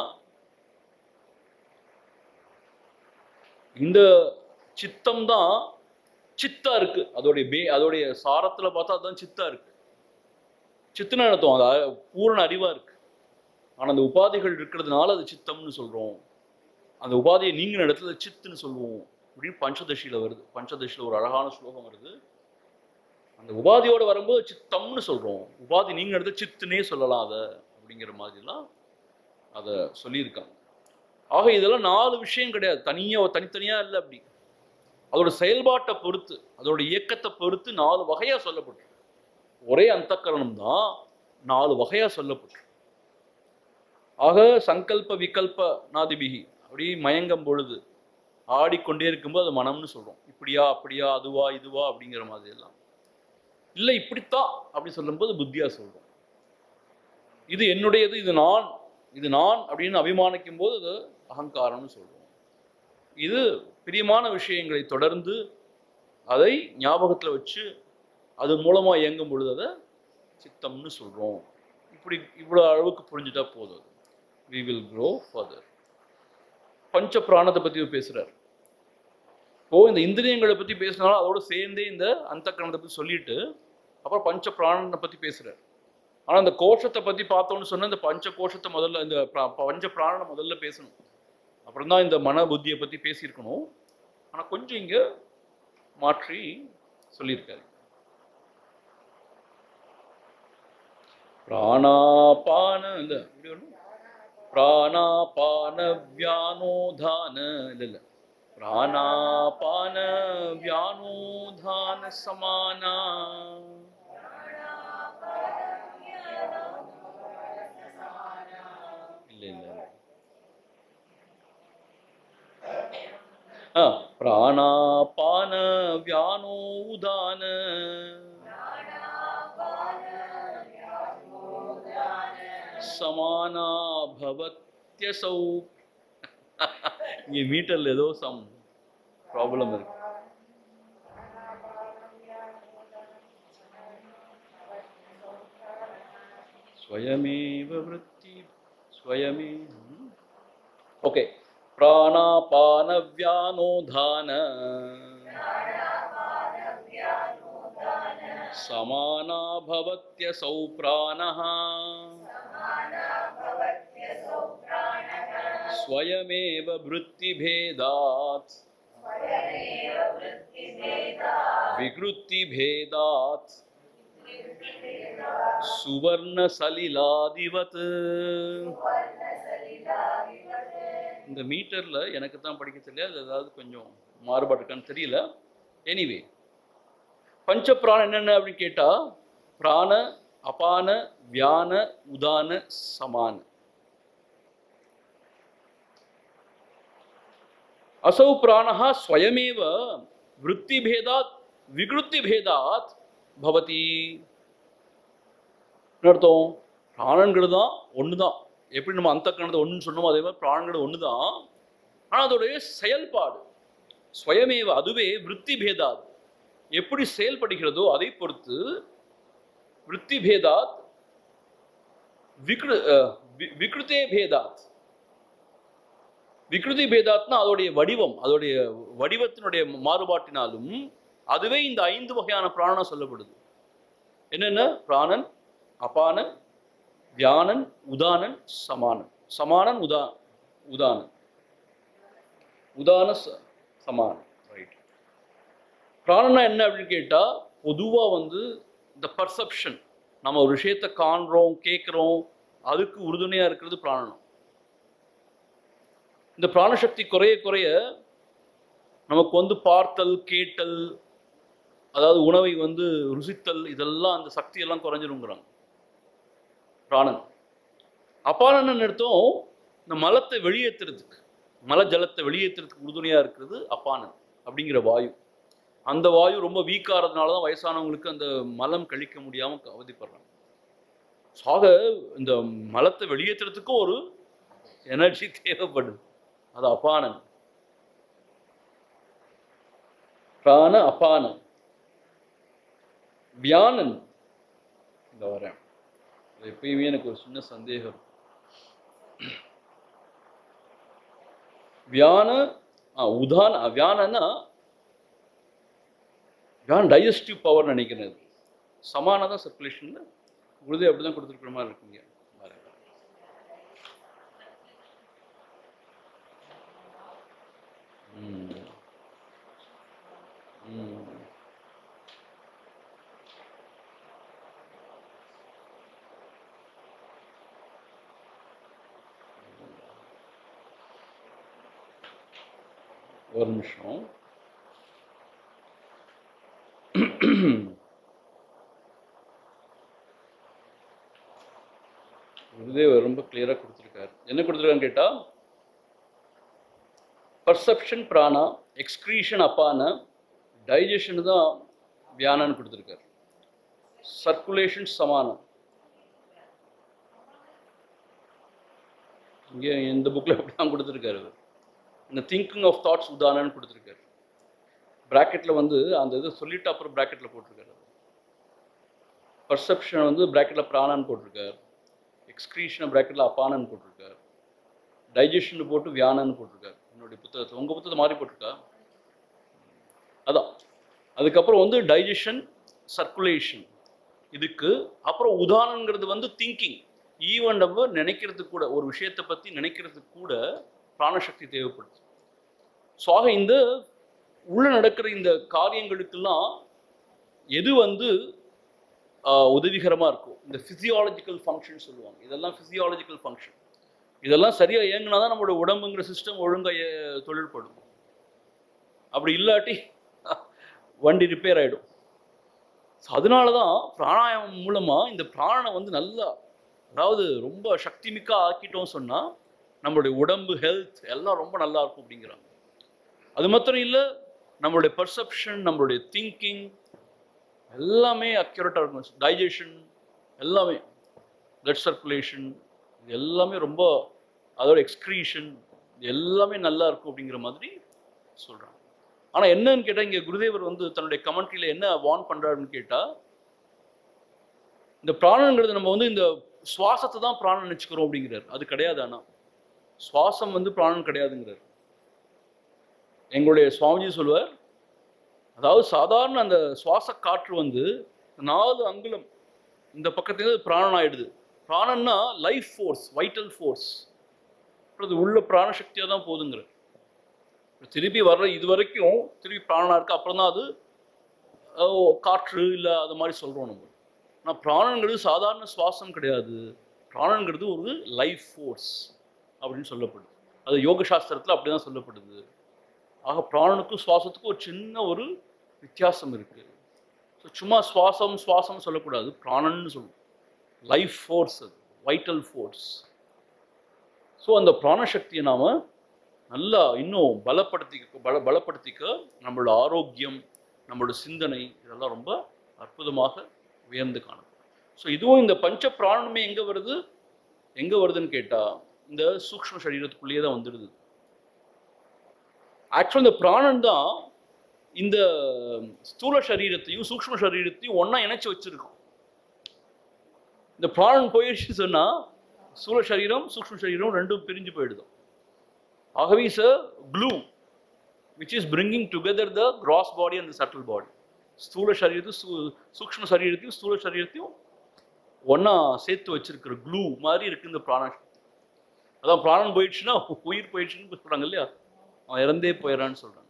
இந்த சித்தம் தான் சித்தா இருக்கு அதோடைய பே அதோடைய சாரத்துல பார்த்தா அதுதான் சித்தா இருக்கு சித்துன்னு அர்த்தம் அது அ- பூரண அறிவா இருக்கு ஆனா அந்த உபாதிகள் இருக்கிறதுனால அது சித்தம்னு சொல்றோம் அந்த உபாதியை நீங்கின இடத்துல சித்துன்னு சொல்லுவோம் அப்படின்னு பஞ்சதசியில வருது பஞ்சதசியில ஒரு அழகான ஸ்லோகம் வருது அந்த உபாதியோட வரும்போது சித்தம்னு சொல்றோம் உபாதி நீங்க எடுத்து சித்துனே சொல்லலாம் அதை அப்படிங்கிற மாதிரிலாம் அதை சொல்லியிருக்காங்க ஆக இதெல்லாம் நாலு விஷயம் கிடையாது தனியா தனித்தனியா இல்லை அப்படி அதோட செயல்பாட்டை பொறுத்து அதோட இயக்கத்தை பொறுத்து நாலு வகையா சொல்லப்பட்டு ஒரே அந்தக்கரணம் தான் நாலு வகையா சொல்லப்பட்டு ஆக சங்கல்ப விகல்ப நாதிபிகி அப்படி மயங்கும் பொழுது ஆடிக்கொண்டே இருக்கும்போது அது மனம்னு சொல்றோம் இப்படியா அப்படியா அதுவா இதுவா அப்படிங்கிற மாதிரி எல்லாம் இல்லை இப்படித்தான் அப்படி சொல்லும்போது புத்தியா சொல்றோம் இது என்னுடையது இது நான் இது நான் அப்படின்னு அபிமானிக்கும் போது அது அகங்காரம்னு சொல்றோம் இது பிரியமான விஷயங்களை தொடர்ந்து அதை ஞாபகத்துல வச்சு அது மூலமா இயங்கும் பொழுது அதை சித்தம்னு சொல்றோம் இப்படி இவ்வளவு அளவுக்கு புரிஞ்சுட்டா போதும் வி வில் grow further பஞ்ச பிராணத்தை பத்தி பேசுறார் இப்போ இந்த இந்திரியங்களை பத்தி பேசினாலும் அதோட சேர்ந்தே இந்த அந்த பத்தி சொல்லிட்டு அப்புறம் பஞ்ச பிராணனை பத்தி பேசுறார் ஆனா இந்த கோஷத்தை பத்தி பார்த்தோம்னு சொன்னா இந்த பஞ்ச கோஷத்தை முதல்ல இந்த பிரா- பஞ்ச பிராணனை முதல்ல பேசணும் அப்புறம் தான் இந்த மன புத்தியை பத்தி பேசியிருக்கணும் ஆனா கொஞ்சம் இங்க மாற்றி சொல்லியிருக்காரு பிராணாபான இந்த இப்படி ஒண்ணு பிராணாபான வியானோதான இல்ல இல்ல பிராணாபான வியானோதான சமானா இல்ல இல்ல இல்ல. ஆ பிராணாபான வியானோதான சமானா பவத்யசௌ இங்க மீட்டர்ல ஏதோ சம் ப்ராப்ளம் இருக்கு ஸ்வயமேவ விருத்தி ஸ்வயமே ஓகே பிராணாபான வியானோதான சமானா பவத்யசௌ பிராணः स्वयमेव वृत्तिभेदात् विकृतिभेदात् சுவர்ணசலிலாதிவத் இந்த மீட்டர்ல எனக்கு தான் படிக்க தெரியல அது ஏதாவது கொஞ்சம் மாறுபாடு இருக்கான்னு தெரியல எனிவே பஞ்ச பிராணம் என்னென்ன அப்படின்னு கேட்டா பிராண அபான வியான உதான சமான असौ प्राणः स्वयमेव वृत्तिभेदात् विकृतिभेदात् भवति என்ன அர்த்தம் பிராணங்கிறது தான் ஒன்று தான் எப்படி நம்ம அந்த கணத்தை ஒன்றுன்னு சொன்னோமோ அதே மாதிரி பிராணங்கிறது ஒன்று தான் ஆனால் அதோடைய செயல்பாடு ஸ்வயமேவ அதுவே விருத்தி பேதாத் எப்படி செயல்படுகிறதோ அதை பொறுத்து விருத்தி பேதாத் விக்ரு அஹ், வி- விக்ருதே பேதாத் விக்ருதி பேதாத்னா அதோடைய வடிவம் அதோடைய வடிவத்தினுடைய மாறுபாட்டினாலும் அதுவே இந்த ஐந்து வகையான பிராணம் சொல்லப்படுது என்னென்ன பிராணன் அபானன் வியானன் உதானன் சமானன் சமானன் உதா உதானன் உதான ச- சமானன் ரைட் பிராணனா என்ன அப்படின்னு கேட்டா பொதுவா வந்து இந்த பர்செப்ஷன் நம்ம ஒரு விஷயத்தை காண்றோம் கேட்குறோம் அதுக்கு உறுதுணையா இருக்கிறது பிராணனம் இந்த பிராணசக்தி குறைய குறைய நமக்கு வந்து பார்த்தல் கேட்டல் அதாவது உணவை வந்து ருசித்தல் இதெல்லாம் அந்த சக்தி எல்லாம் குறைஞ்சிருங்கிறாங்க பிராணன் அபானன் அர்த்தம் இந்த மலத்தை வெளியேற்றுறதுக்கு மல ஜலத்தை வெளியேற்றுறதுக்கு உறுதுணையா இருக்கிறது அப்பானன் அப்படிங்கிற வாயு அந்த வாயு ரொம்ப வீக்காகிறதுனால தான் வயசானவங்களுக்கு அந்த மலம் கழிக்க முடியாம அவதிப்படுறாங்க சாக இந்த மலத்தை வெளியேற்றுறதுக்கும் ஒரு எனர்ஜி தேவைப்படுது அது அபானன் பிராண அபானன் வியானன் இந்த வரேன் இது எப்பயுமே எனக்கு ஒரு சின்ன சந்தேகம் வியான ஆ, உதான ஆ, வியானன்னா வியான் டைஜஸ்டிவ் பவர் நினைக்கிறேன் இது. சமான தான் சர்க்குலேஷன் உறுதி அப்படி தான் கொடுத்துருக்குற மாதிரி இருக்குங்க வரேன். ம். ம். ஒரு நிமிஷம் குருதேவர் ரொம்ப கிளியரா கொடுத்துருக்காரு என்ன கொடுத்துருக்கான்னு கேட்டா பர்செப்ஷன் பிராணா எக்ஸ்கிரீஷன் அப்பான டைஜஷன் தான் வியானான்னு கொடுத்துருக்காரு சர்க்குலேஷன் சமானம் இங்கே இந்த புக்கில் அப்படி தான் கொடுத்துருக்காரு இவர். இந்த திங்கிங் ஆஃப் தாட்ஸ் உதாரணம்னு கொடுத்துருக்காரு ப்ராக்கெட்டில் வந்து அந்த இது சொல்லிட்டு அப்புறம் ப்ராக்கெட்டில் போட்டிருக்காரு பர்செப்ஷன் வந்து ப்ராக்கெட்டில் பிராணான்னு போட்டிருக்காரு எக்ஸ்கிரீஷனை ப்ராக்கெட்டில் அப்பானன்னு போட்டிருக்காரு டைஜஷன் போட்டு வியானன்னு போட்டிருக்காரு என்னுடைய புத்தகத்தை உங்கள் புத்தகத்தை மாறி போட்டிருக்கா அதான் அதுக்கப்புறம் வந்து டைஜஷன் சர்க்குலேஷன் இதுக்கு அப்புறம் உதாரணங்கிறது வந்து திங்கிங் ஈவன் நம்ம நினைக்கிறதுக்கு கூட ஒரு விஷயத்தை பற்றி நினைக்கிறதுக்கு கூட பிராணசக்தி தேவைப்படுது ஸோ ஆக இந்த உள்ள நடக்கிற இந்த காரியங்களுக்கெல்லாம் எது வந்து ஆஹ், உதவிகரமா இருக்கும் இந்த ஃபிசியாலஜிக்கல் ஃபங்க்ஷன் சொல்லுவாங்க இதெல்லாம் ஃபிசியாலஜிக்கல் ஃபங்க்ஷன் இதெல்லாம் சரியா இயங்குனா தான் நம்மளோட உடம்புங்கிற சிஸ்டம் ஒழுங்கா இய- தொழில்படும் அப்படி இல்லாட்டி வண்டி ரிப்பேர் ஆயிடும் ஸோ அதனால தான் பிராணாயாமம் மூலமா இந்த பிராணனை வந்து நல்லா அதாவது ரொம்ப சக்திமிக்கா ஆக்கிட்டோம் சொன்னா நம்மளுடைய உடம்பு ஹெல்த் எல்லாம் ரொம்ப நல்லா இருக்கும் அப்படிங்கிறாங்க அது மாத்திரம் இல்லை நம்மளுடைய பர்செப்ஷன் நம்மளுடைய திங்கிங் எல்லாமே அக்யூரேட்டாக இருக்கும் டைஜஷன் எல்லாமே பிளட் சர்க்குலேஷன் இது எல்லாமே ரொம்ப அதோட எக்ஸ்க்ரீஷன் எல்லாமே நல்லா இருக்கும் அப்படிங்கிற மாதிரி சொல்றாங்க ஆனா என்னன்னு கேட்டா இங்க குருதேவர் வந்து தன்னுடைய கமெண்ட்ரியில என்ன வார்ன் பண்றாருன்னு கேட்டா இந்த பிராணங்கிறது நம்ம வந்து இந்த சுவாசத்தை தான் பிராணம் நினைச்சுக்கிறோம் அப்படிங்கிறார் அது கிடையாது ஆனா சுவாசம் வந்து பிராணன் கிடையாதுங்கிறார் எங்களுடைய சுவாமிஜி சொல்லுவார் அதாவது சாதாரண அந்த சுவாச காற்று வந்து நாலு அங்குலம் இந்த பக்கத்துலேருந்து பிராணன் ஆயிடுது பிராணன்னா லைஃப் ஃபோர்ஸ் வைட்டல் ஃபோர்ஸ் அது உள்ள பிராணசக்தியாக தான் போகுதுங்கிற திருப்பி வர்ற இது வரைக்கும் திருப்பி பிராணனா இருக்கு அப்புறம் தான் அது அஹ், காற்று இல்லை அது மாதிரி சொல்கிறோம் நம்ம ஆனால் பிராணங்கிறது சாதாரண சுவாசம் கிடையாது பிராணங்கிறது ஒரு லைஃப் ஃபோர்ஸ் அப்படின்னு சொல்லப்படுது அது யோக சாஸ்திரத்தில் அப்படி தான் சொல்லப்படுது ஆக பிராணனுக்கும் சுவாசத்துக்கும் ஒரு சின்ன ஒரு வித்தியாசம் இருக்கு ஸோ சும்மா சுவாசம் சுவாசம் சொல்லக்கூடாது பிராணன்னு சொல்லணும் லைஃப் ஃபோர்ஸ் அது வைட்டல் ஃபோர்ஸ் ஸோ அந்த பிராணசக்தியை நாம நல்லா இன்னும் பலப்படுத்திக்க பல பலப்படுத்திக்க நம்மளோட ஆரோக்கியம் நம்மளோட சிந்தனை இதெல்லாம் ரொம்ப அற்புதமாக உயர்ந்து காணும் ஸோ இதுவும் இந்த பஞ்ச பிராணமே எங்கே வருது எங்கே வருதுன்னு கேட்டால் இந்த சூக்ஷ்ம சரீரத்துக்குள்ளேயே தான் வந்துடுது ஆக்சுவலாக இந்த பிராணன் தான் இந்த ஸ்தூல சரீரத்தையும் சூக்ஷ்ம சரீரத்தையும் ஒன்றா இணைச்சு வச்சிருக்கோம் இந்த பிராணன் போயிடுச்சு சொன்னால் ஸ்தூல சரீரம் சூக்ஷ்ம சரீரம் ரெண்டும் பிரிஞ்சு போயிடுது ஆகவே is a glue which is bringing together the gross body and subtle body ஸ்தூல சரீரத்தையும் சூ- சூக்ஷ்ம சரீரத்தையும் ஸ்தூல சரீரத்தையும் ஒன்றா சேர்த்து வச்சிருக்கிற க்ளூ மாதிரி இருக்கு இந்த பிராண அதான் பிராணன் போயிடுச்சுன்னா உயிர் போயிடுச்சுன்னு சொல்றாங்க இல்லையா அவன் இறந்தே போயிடறான்னு சொல்றாங்க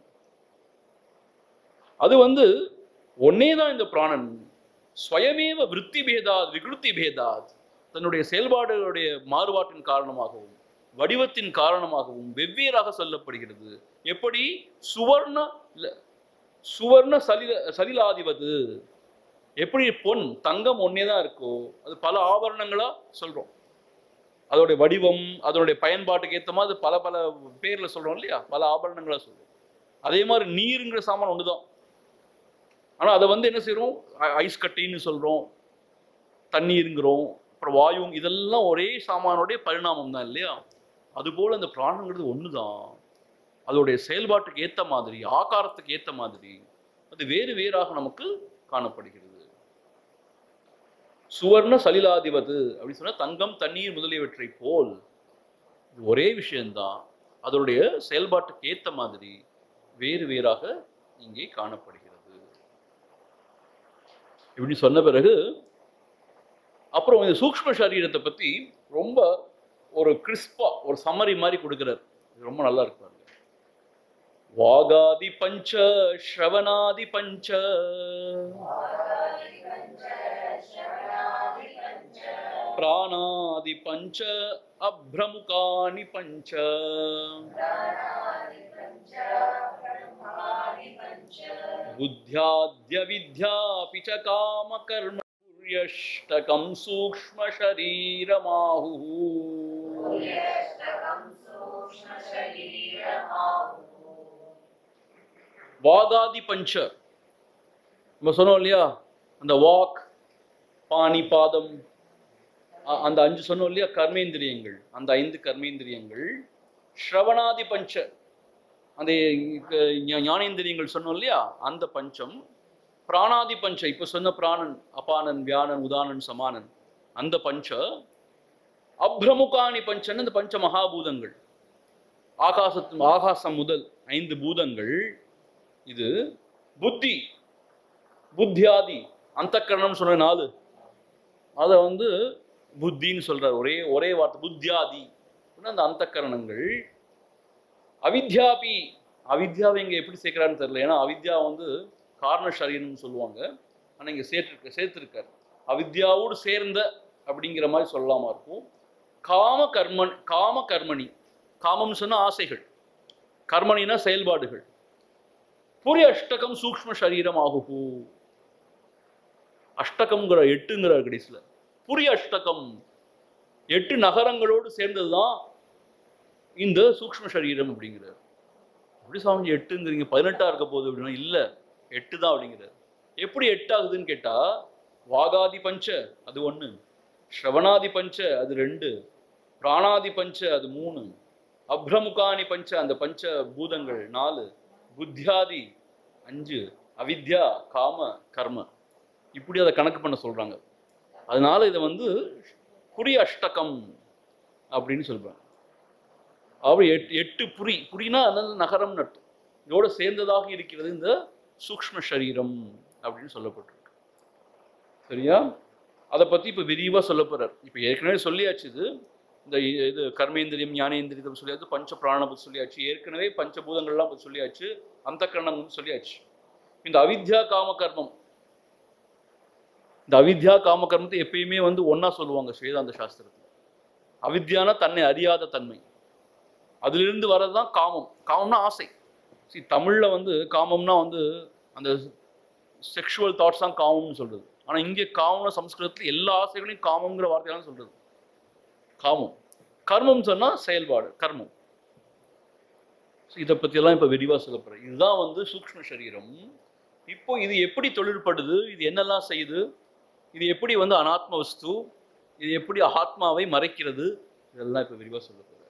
அது வந்து ஒன்னே தான் இந்த பிராணன் ஸ்வயமேவ விருத்தி பேதாத் விகிருத்தி பேதாத் தன்னுடைய செயல்பாடுகளுடைய மாறுபாட்டின் காரணமாகவும் வடிவத்தின் காரணமாகவும் வெவ்வேறாக சொல்லப்படுகிறது எப்படி சுவர்ண இல்ல, சுவர்ண சலில சலிலாதிபது எப்படி பொன் தங்கம் ஒன்னே தான் இருக்கோ அது பல ஆபரணங்களா சொல்றோம் அதோடைய வடிவம் அதனுடைய பயன்பாட்டுக்கு ஏற்ற மாதிரி பல பல பேர்ல சொல்றோம் இல்லையா பல ஆபரணங்களா சொல்றோம் அதே மாதிரி நீருங்கிற சாமான் ஒண்ணுதான் ஆனா அதை வந்து என்ன செய்றோம் ஐ- ஐஸ் கட்டின்னு சொல்றோம் தண்ணீருங்கிறோம் அப்புறம் வாயு இதெல்லாம் ஒரே சாமானுடைய பரிணாமம் தான் இல்லையா அதுபோல அந்த பிராணங்கிறது ஒண்ணுதான் அதோடைய செயல்பாட்டுக்கு ஏத்த மாதிரி ஆகாரத்துக்கு ஏத்த மாதிரி அது வேறு வேறாக நமக்கு காணப்படுகிறது சுவர்ண சலிலாதிபது அப்படின்னு சொன்னா தங்கம் தண்ணீர் முதலியவற்றை போல் இது ஒரே விஷயம்தான் அதனுடைய செயல்பாட்டுக்கு ஏத்த மாதிரி வேறு வேறாக இங்கே காணப்படுகிறது இப்படி சொன்ன பிறகு அப்புறம் இந்த சூக்ஷ்ம சரீரத்தை பத்தி ரொம்ப ஒரு கிறிஸ்பா ஒரு சம்மரி மாதிரி கொடுக்கிறார் இது ரொம்ப நல்லா இருக்கு பாருங்க வாகாதி பஞ்ச ஸ்ரவணாதி பஞ்ச பிராணாதி பஞ்ச அப்ரமுகானி பஞ்ச बुद्ध्याद्य विद्यापि च कामकर्म पुर्यष्टकं सूक्ष्मशरीरमाहुः வாகாதி பஞ்ச நம்ம சொன்னோம் இல்லையா அந்த வாக் பாணி பாதம் அ- அந்த அஞ்சு சொன்னோம் இல்லையா கர்மேந்திரியங்கள் அந்த ஐந்து கர்மேந்திரியங்கள் ஸ்ரவணாதி பஞ்ச அந்த க- ஞா- ஞானேந்திரியங்கள் சொன்னோம் இல்லையா அந்த பஞ்சம் பிராணாதி பஞ்ச இப்ப சொன்ன பிராணன் அபானன் வியானன் உதானன் சமானன் அந்த பஞ்ச அப்ரமுகாணி பஞ்சன் இந்த பஞ்ச மகாபூதங்கள் ஆகாசத்து ஆகாசம் முதல் ஐந்து பூதங்கள் இது புத்தி புத்தியாதி அந்தக்கரணம் சொன்ன நாலு அதை வந்து புத்தின்னு சொல்றார் ஒரே ஒரே வார்த்தை புத்தியாதி அப்படின்னா அந்த அந்தக்கரணங்கள் அவித்யாபி அவித்யாவை இங்க எப்படி சேர்க்கிறான்னு தெரியல ஏன்னா அவித்யா வந்து காரண சரீரம்னு சொல்லுவாங்க ஆனா இங்க சேர்த்து சேர்த்திருக்காரு அவித்யாவோடு சேர்ந்த அப்படிங்கிற மாதிரி சொல்லலாமா இருக்கும் காம கர்மன் காம கர்மணி காமம் சொன்னா ஆசைகள் கர்மணினா செயல்பாடுகள் புரி அஷ்டகம் சூக்ஷ்ம சரீரம் ஆகுகு அஷ்டகம்ங்கிற எட்டுங்கிறார் கடைசியில புரி அஷ்டகம் எட்டு நகரங்களோடு சேர்ந்ததுதான் இந்த சூக்ஷ்ம சரீரம் அப்படிங்கிறார் எப்படி சாமி எட்டுங்கிறீங்க பதினெட்டா இருக்க போகுது அப்படின்னா இல்ல எட்டு தான் அப்படிங்கிறார் எப்படி எட்டு ஆகுதுன்னு கேட்டா வாகாதி பஞ்ச அது ஒண்ணு ஸ்ரவணாதி பஞ்ச அது ரெண்டு பிராணாதி பஞ்ச அது மூணு அப்ரமுகானி பஞ்ச அந்த பஞ்ச பூதங்கள் நாலு புத்தியாதி அஞ்சு அவித்யா காம கர்ம இப்படி அதை கணக்கு பண்ண சொல்றாங்க அதனால இதை வந்து புரி அஷ்டகம் அப்படின்னு சொல்றாங்க அப்படி எட்டு எட்டு புரி புரினா அதாவது நகரம் அர்த்தம் இதோட சேர்ந்ததாக இருக்கிறது இந்த சூக்ஷ்ம சரீரம் அப்படின்னு சொல்லப்பட்டிருக்கு சரியா அதை பத்தி இப்ப விரிவா சொல்ல போறார் இப்ப ஏற்கனவே சொல்லியாச்சு இது இந்த இ- இது கர்மேந்திரியம் ஞானேந்திரியம் சொல்லியாச்சு பஞ்ச பிராண பத்தி சொல்லியாச்சு ஏற்கனவே பஞ்சபூதங்கள்லாம் பத்தி சொல்லியாச்சு அந்த கரணம் சொல்லியாச்சு இந்த அவித்யா காம கர்மம் இந்த அவித்யா காம கர்மத்தை எப்பயுமே வந்து ஒண்ணா சொல்லுவாங்க வேதாந்த சாஸ்திரத்துல அவித்யானா தன்னை அறியாத தன்மை அதிலிருந்து வர்றதுதான் காமம் காமம்னா ஆசை see தமிழ்ல வந்து காமம்னா வந்து அந்த செக்ஷுவல் தாட்ஸ் தான் காமம்னு சொல்றது ஆனா இங்கே காமம்னா சம்ஸ்கிருதத்துல எல்லா ஆசைகளையும் காமம்ங்கிற வார்த்தையால சொல்றது காமம் கர்மம் சொன்னா செயல்பாடு கர்மம் இதை பற்றியெல்லாம் இப்போ விரிவாக சொல்லப்படுறேன் இதுதான் வந்து சூக்ஷ்ம சரீரம் இப்போ இது எப்படி தொழிற்படுது இது என்னெல்லாம் செய்யுது இது எப்படி வந்து அனாத்ம வஸ்து இது எப்படி ஆத்மாவை மறைக்கிறது இதெல்லாம் இப்போ விரிவாக சொல்ல போகிறேன்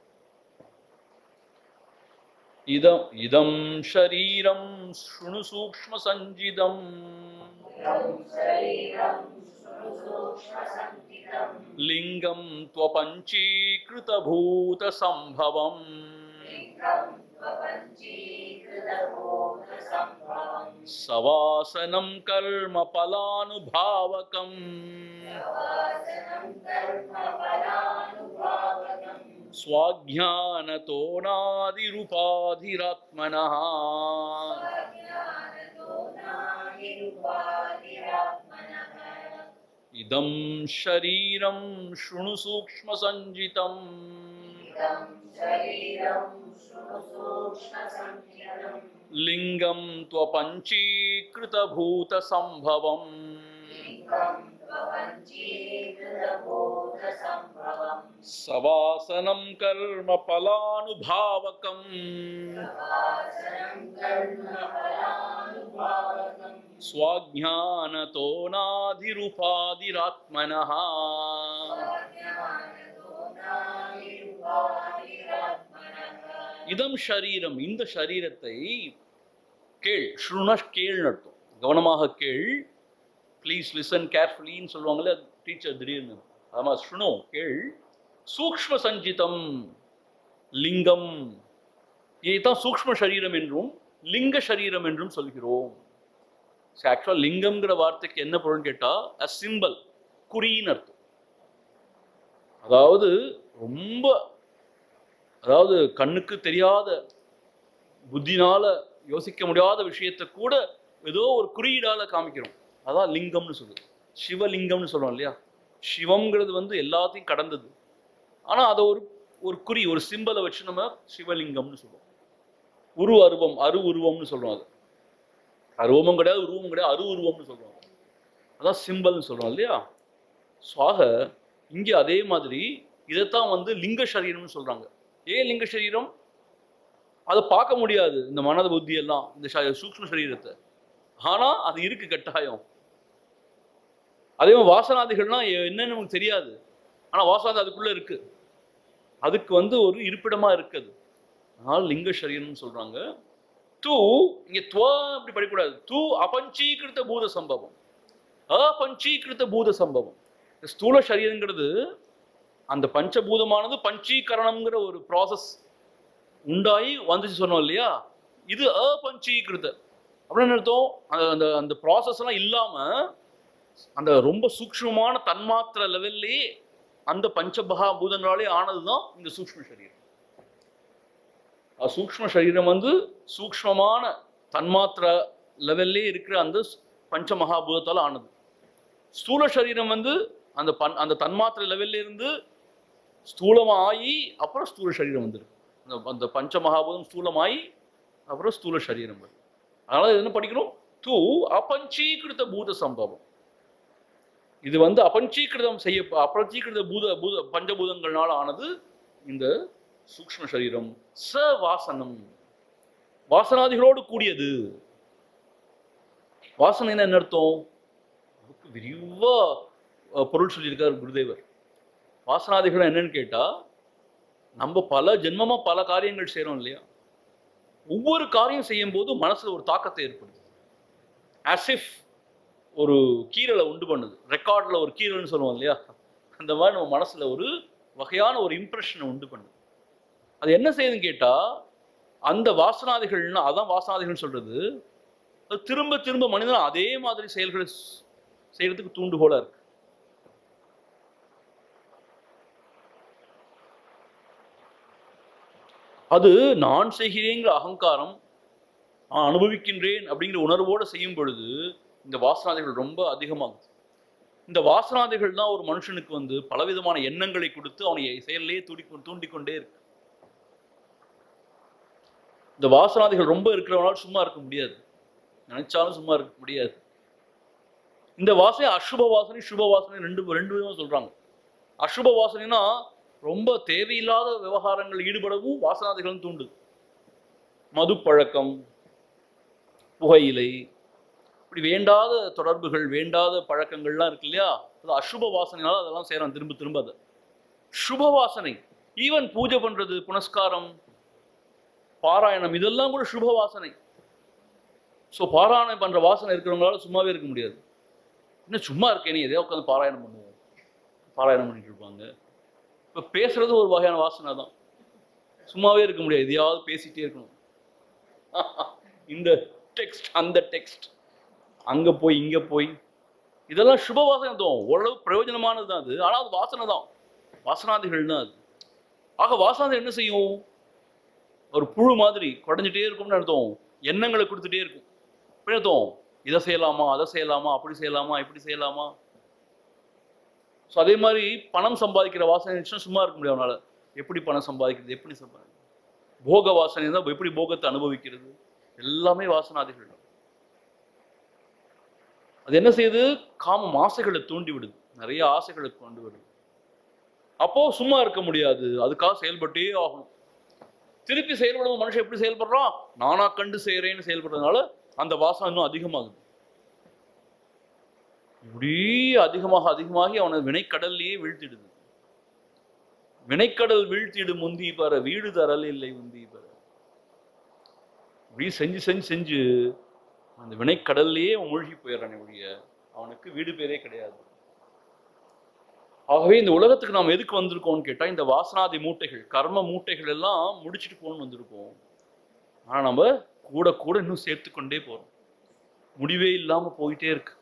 இதம் இதம் ஷரீரம் ஸ்ருணு சூக்ஷ்ம சஞ்சிதம் शरीरं सूक्ष्मसङ्कितं லிங்கம் त्वपञ्चीकृतभूतसम्भवम् लिङ्गं स्वपञ्चीकृतभूतसम्भवम् सवासनं कर्म फलानुभावकम् वासनं कर्म फलानुभावकम् स्वाज्ञानतो नादिरुपाधिरात्मनः ज्ञानतो नानिरुपाधिरात्मनः इदं शरीरं शृणु सूक्ष्मसञ्जितम् इदं शरीरं शृणु सूक्ष्मसङ्कितं लिङ्गं त्वपञ्चीकृतभूतसम्भवम् लिङ्गं स्वपञ्चीकृतभूतसम्भवम् सवासनं कर्म फलानुभावकम् वासनं कर्म फलानुभावकम् स्वाज्ञानतो नाधिरुपाधिरात्मनः ज्ञानतो नानिरुपाधिरात्मनः இதம் ஷரீரம் இந்த ஷரீரத்தை கேள் ஸ்ருண கேள்னு அர்த்தம் கவனமாக கேள் ப்ளீஸ் லிசன் கேர்ஃபுல்லின்னு சொல்லுவாங்களே டீச்சர் திடீர்னு ஆமா ஸ்ருணு கேள் சூக்ஷ்ம சஞ்சிதம் லிங்கம் இதைத்தான் சூக்ஷ்ம சரீரம் என்றும் லிங்க சரீரம் என்றும் சொல்கிறோம் ஆக்சுவலாக லிங்கம்ங்கிற வார்த்தைக்கு என்ன பொருள்னு கேட்டா அ சிம்பல் குறின்னு அர்த்தம் அதாவது ரொம்ப அதாவது கண்ணுக்கு தெரியாத புத்தினால யோசிக்க முடியாத விஷயத்தை கூட ஏதோ ஒரு குறியீடால காமிக்கிறோம் அதான் லிங்கம்னு சொல்லுது சிவலிங்கம்னு சொல்றோம் இல்லையா சிவம்ங்கிறது வந்து எல்லாத்தையும் கடந்தது ஆனா அதை ஒரு ஒரு குறி ஒரு சிம்பலை வச்சு நம்ம சிவலிங்கம்னு சொல்லுவோம் உரு அருவம் அரு உருவம்னு சொல்றோம் அது அருவமும் கிடையாது உருவமும் கிடையாது அரு உருவம்னு சொல்றோம் அதான் சிம்பல்னு சொல்றோம் இல்லையா சுவாக இங்கே அதே மாதிரி இதைத்தான் வந்து லிங்க சரீரம்னு சொல்றாங்க ஏன் லிங்க சரீரம் அதை பார்க்க முடியாது இந்த மனத புத்தி எல்லாம் இந்த ச- சூக்ஷ்ம சரீரத்தை ஆனா அது இருக்கு கட்டாயம் அதே மாதிரி வாசனாதிகள்லாம் எ- என்னன்னு நமக்கு தெரியாது ஆனா வாசனாதி அதுக்குள்ள இருக்கு அதுக்கு வந்து ஒரு இருப்பிடமா இருக்குது அதனால லிங்க சரீரம்னு சொல்றாங்க தூ இங்க துவ அப்படி படிக்கக்கூடாது தூ அபஞ்சீகிருத்த பூத சம்பவம் அபஞ்சீகிருத்த பூத சம்பவம் இந்த ஸ்தூல சரீரங்கிறது அந்த பஞ்சபூதமானது பஞ்சீகரணம்ங்கிற ஒரு ப்ராசஸ் உண்டாகி வந்துச்சு சொன்னோம் இல்லையா இது அபஞ்சீகிருத அப்படின்னு என்ன அர்த்தம் அந்த அந்த அந்த ப்ராசஸ் எல்லாம் இல்லாம அந்த ரொம்ப சூக்ஷ்மமான தன்மாத்திர லெவல்லே அந்த பஞ்சபகா பூதங்களாலே ஆனதுதான் இந்த சூக்ஷ்ம சரீரம் அஹ் சூக்ஷ்ம சரீரம் வந்து சூக்ஷ்மமான தன்மாத்திர லெவல்லே இருக்கிற அந்த பஞ்ச மகாபூதத்தால் ஆனது ஸ்தூல சரீரம் வந்து அந்த பன் அந்த தன்மாத்திரை லெவல்ல இருந்து ஸ்தூலமாகி அப்புறம் ஸ்தூல சரீரம் வந்துருக்கு அந்த அந்த பஞ்ச மகாபூதம் ஸ்தூலமாகி அப்புறம் ஸ்தூல சரீரம் வருது அதனால இது என்ன படிக்கிறோம் தூ அபஞ்சீகிருத பூத சம்பவம் இது வந்து அபஞ்சீகிருதம் செய்ய அபஞ்சீகிருத பூத பூத பஞ்சபூதங்களால் ஆனது இந்த சூக்ஷ்ம சரீரம் ச வாசனம் வாசனாதிகளோடு கூடியது வாசனைன்னா என்ன அர்த்தம் அதுக்கு விரிவா அஹ், பொருள் சொல்லியிருக்கார் குருதேவர் வாசனாதிகள் என்னன்னு கேட்டா நம்ம பல ஜென்மமா பல காரியங்கள் செய்றோம் இல்லையா ஒவ்வொரு காரியம் செய்யும் போது மனசுல ஒரு தாக்கத்தை ஏற்படுது as if ஒரு கீரலை உண்டு பண்ணுது ரெக்கார்ட்ல ஒரு கீரல்னு சொல்லுவோம் இல்லையா அந்த மாதிரி நம்ம மனசுல ஒரு வகையான ஒரு இம்ப்ரெஷனை உண்டு பண்ணுது அது என்ன செய்யுதுன்னு கேட்டா அந்த வாசனாதிகள்னா அதான் வாசனாதிகள்னு சொல்றது அது திரும்ப திரும்ப மனிதன் அதே மாதிரி செயல்களை ஸ்- செய்யறதுக்கு தூண்டுகோலா இருக்கு அது நான் செய்கிறேங்கிற அகங்காரம் நான் அனுபவிக்கின்றேன் அப்படிங்கிற உணர்வோடு செய்யும் பொழுது இந்த வாசனாதிகள் ரொம்ப அதிகமாகுது இந்த வாசனாதிகள் தான் ஒரு மனுஷனுக்கு வந்து பலவிதமான எண்ணங்களை கொடுத்து அவனை செயலிலே தூண்டி தூண்டிக்கொண்டே இருக்கு இந்த வாசனாதிகள் ரொம்ப இருக்கிறவனால சும்மா இருக்க முடியாது நினைச்சாலும் சும்மா இருக்க முடியாது இந்த வாசனை அசுப வாசனை சுப வாசனை ரெண்டு ரெண்டு விதமா சொல்றாங்க அசுப வாசனைனா ரொம்ப தேவையில்லாத விவகாரங்கள் ஈடுபடவும் வாசனாதிகளும் தூண்டுது மது பழக்கம் புகையிலை இப்படி வேண்டாத தொடர்புகள் வேண்டாத பழக்கங்கள்லாம் இருக்கு இல்லையா அது அசுப வாசனைனால அதெல்லாம் செய்யறான் திரும்ப திரும்ப அதை சுப வாசனை ஈவன் பூஜை பண்றது புனஸ்காரம் பாராயணம் இதெல்லாம் கூட சுப வாசனை ஸோ பாராயணம் பண்ற வாசனை இருக்கிறவங்களால சும்மாவே இருக்க முடியாது இன்னும் சும்மா இருக்கேன் நீ எதையோ உட்காந்து பாராயணம் பண்ணுவோம் பாராயணம் பண்ணிட்டு இருப்பாங்க இப்போ பேசுறது ஒரு வகையான வாசனை தான் சும்மாவே இருக்க முடியாது எதையாவது பேசிட்டே இருக்கணும் இந்த டெக்ஸ்ட் அந்த டெக்ஸ்ட் அங்க போய் இங்க போய் இதெல்லாம் சுப வாசனை தான் ஓரளவு பிரயோஜனமானது தான் அது ஆனால் அது வாசனை தான் வாசனாதிகள் தான் அது ஆக வாசனை என்ன செய்யும் ஒரு புழு மாதிரி குறைஞ்சிட்டே இருக்கும்னு அர்த்தம் எண்ணங்களை கொடுத்துட்டே இருக்கும் அப்படி அர்த்தம் இதை செய்யலாமா அதை செய்யலாமா அப்படி செய்யலாமா இப்படி செய்யலாமா ஸோ அதே மாதிரி பணம் சம்பாதிக்கிற வாசனை இருந்துச்சுன்னா சும்மா இருக்க முடியும் அவனால எப்படி பணம் சம்பாதிக்கிறது எப்படி சம்பாதி போக வாசனை தான் எப்படி போகத்தை அனுபவிக்கிறது எல்லாமே வாசனாதிகள் தான். அது என்ன செய்யுது காமம் ஆசைகளை தூண்டி விடுது நிறைய ஆசைகளை கொண்டு விடுது அப்போ சும்மா இருக்க முடியாது அதுக்காக செயல்பட்டே ஆகணும் திருப்பி செயல்படும் மனுஷன் எப்படி செயல்படுறான் நானா கண்டு செய்யறேன்னு செயல்படுறதுனால அந்த வாசனை இன்னும் அதிகமாகுது இப்படி அதிகமாக அதிகமாகி அவனை வினைக்கடல்லையே வீழ்த்திடுது வினைக்கடல் வீழ்த்திடு முந்தி பாரு வீடு தரல் இல்லை முந்தி பாரு இப்படி செஞ்சு செஞ்சு செஞ்சு அந்த வினைக்கடல்லையே அவன் மூழ்கி போயிடுறானே ஒழிய அவனுக்கு வீடு பேரே கிடையாது ஆகவே இந்த உலகத்துக்கு நாம் எதுக்கு வந்திருக்கோம்னு கேட்டா இந்த வாசனாதி மூட்டைகள் கர்ம மூட்டைகள் எல்லாம் முடிச்சுட்டு போகணும்னு வந்திருக்கோம் ஆனா நம்ம கூட கூட இன்னும் சேர்த்து கொண்டே போறோம் முடிவே இல்லாம போயிட்டே இருக்கு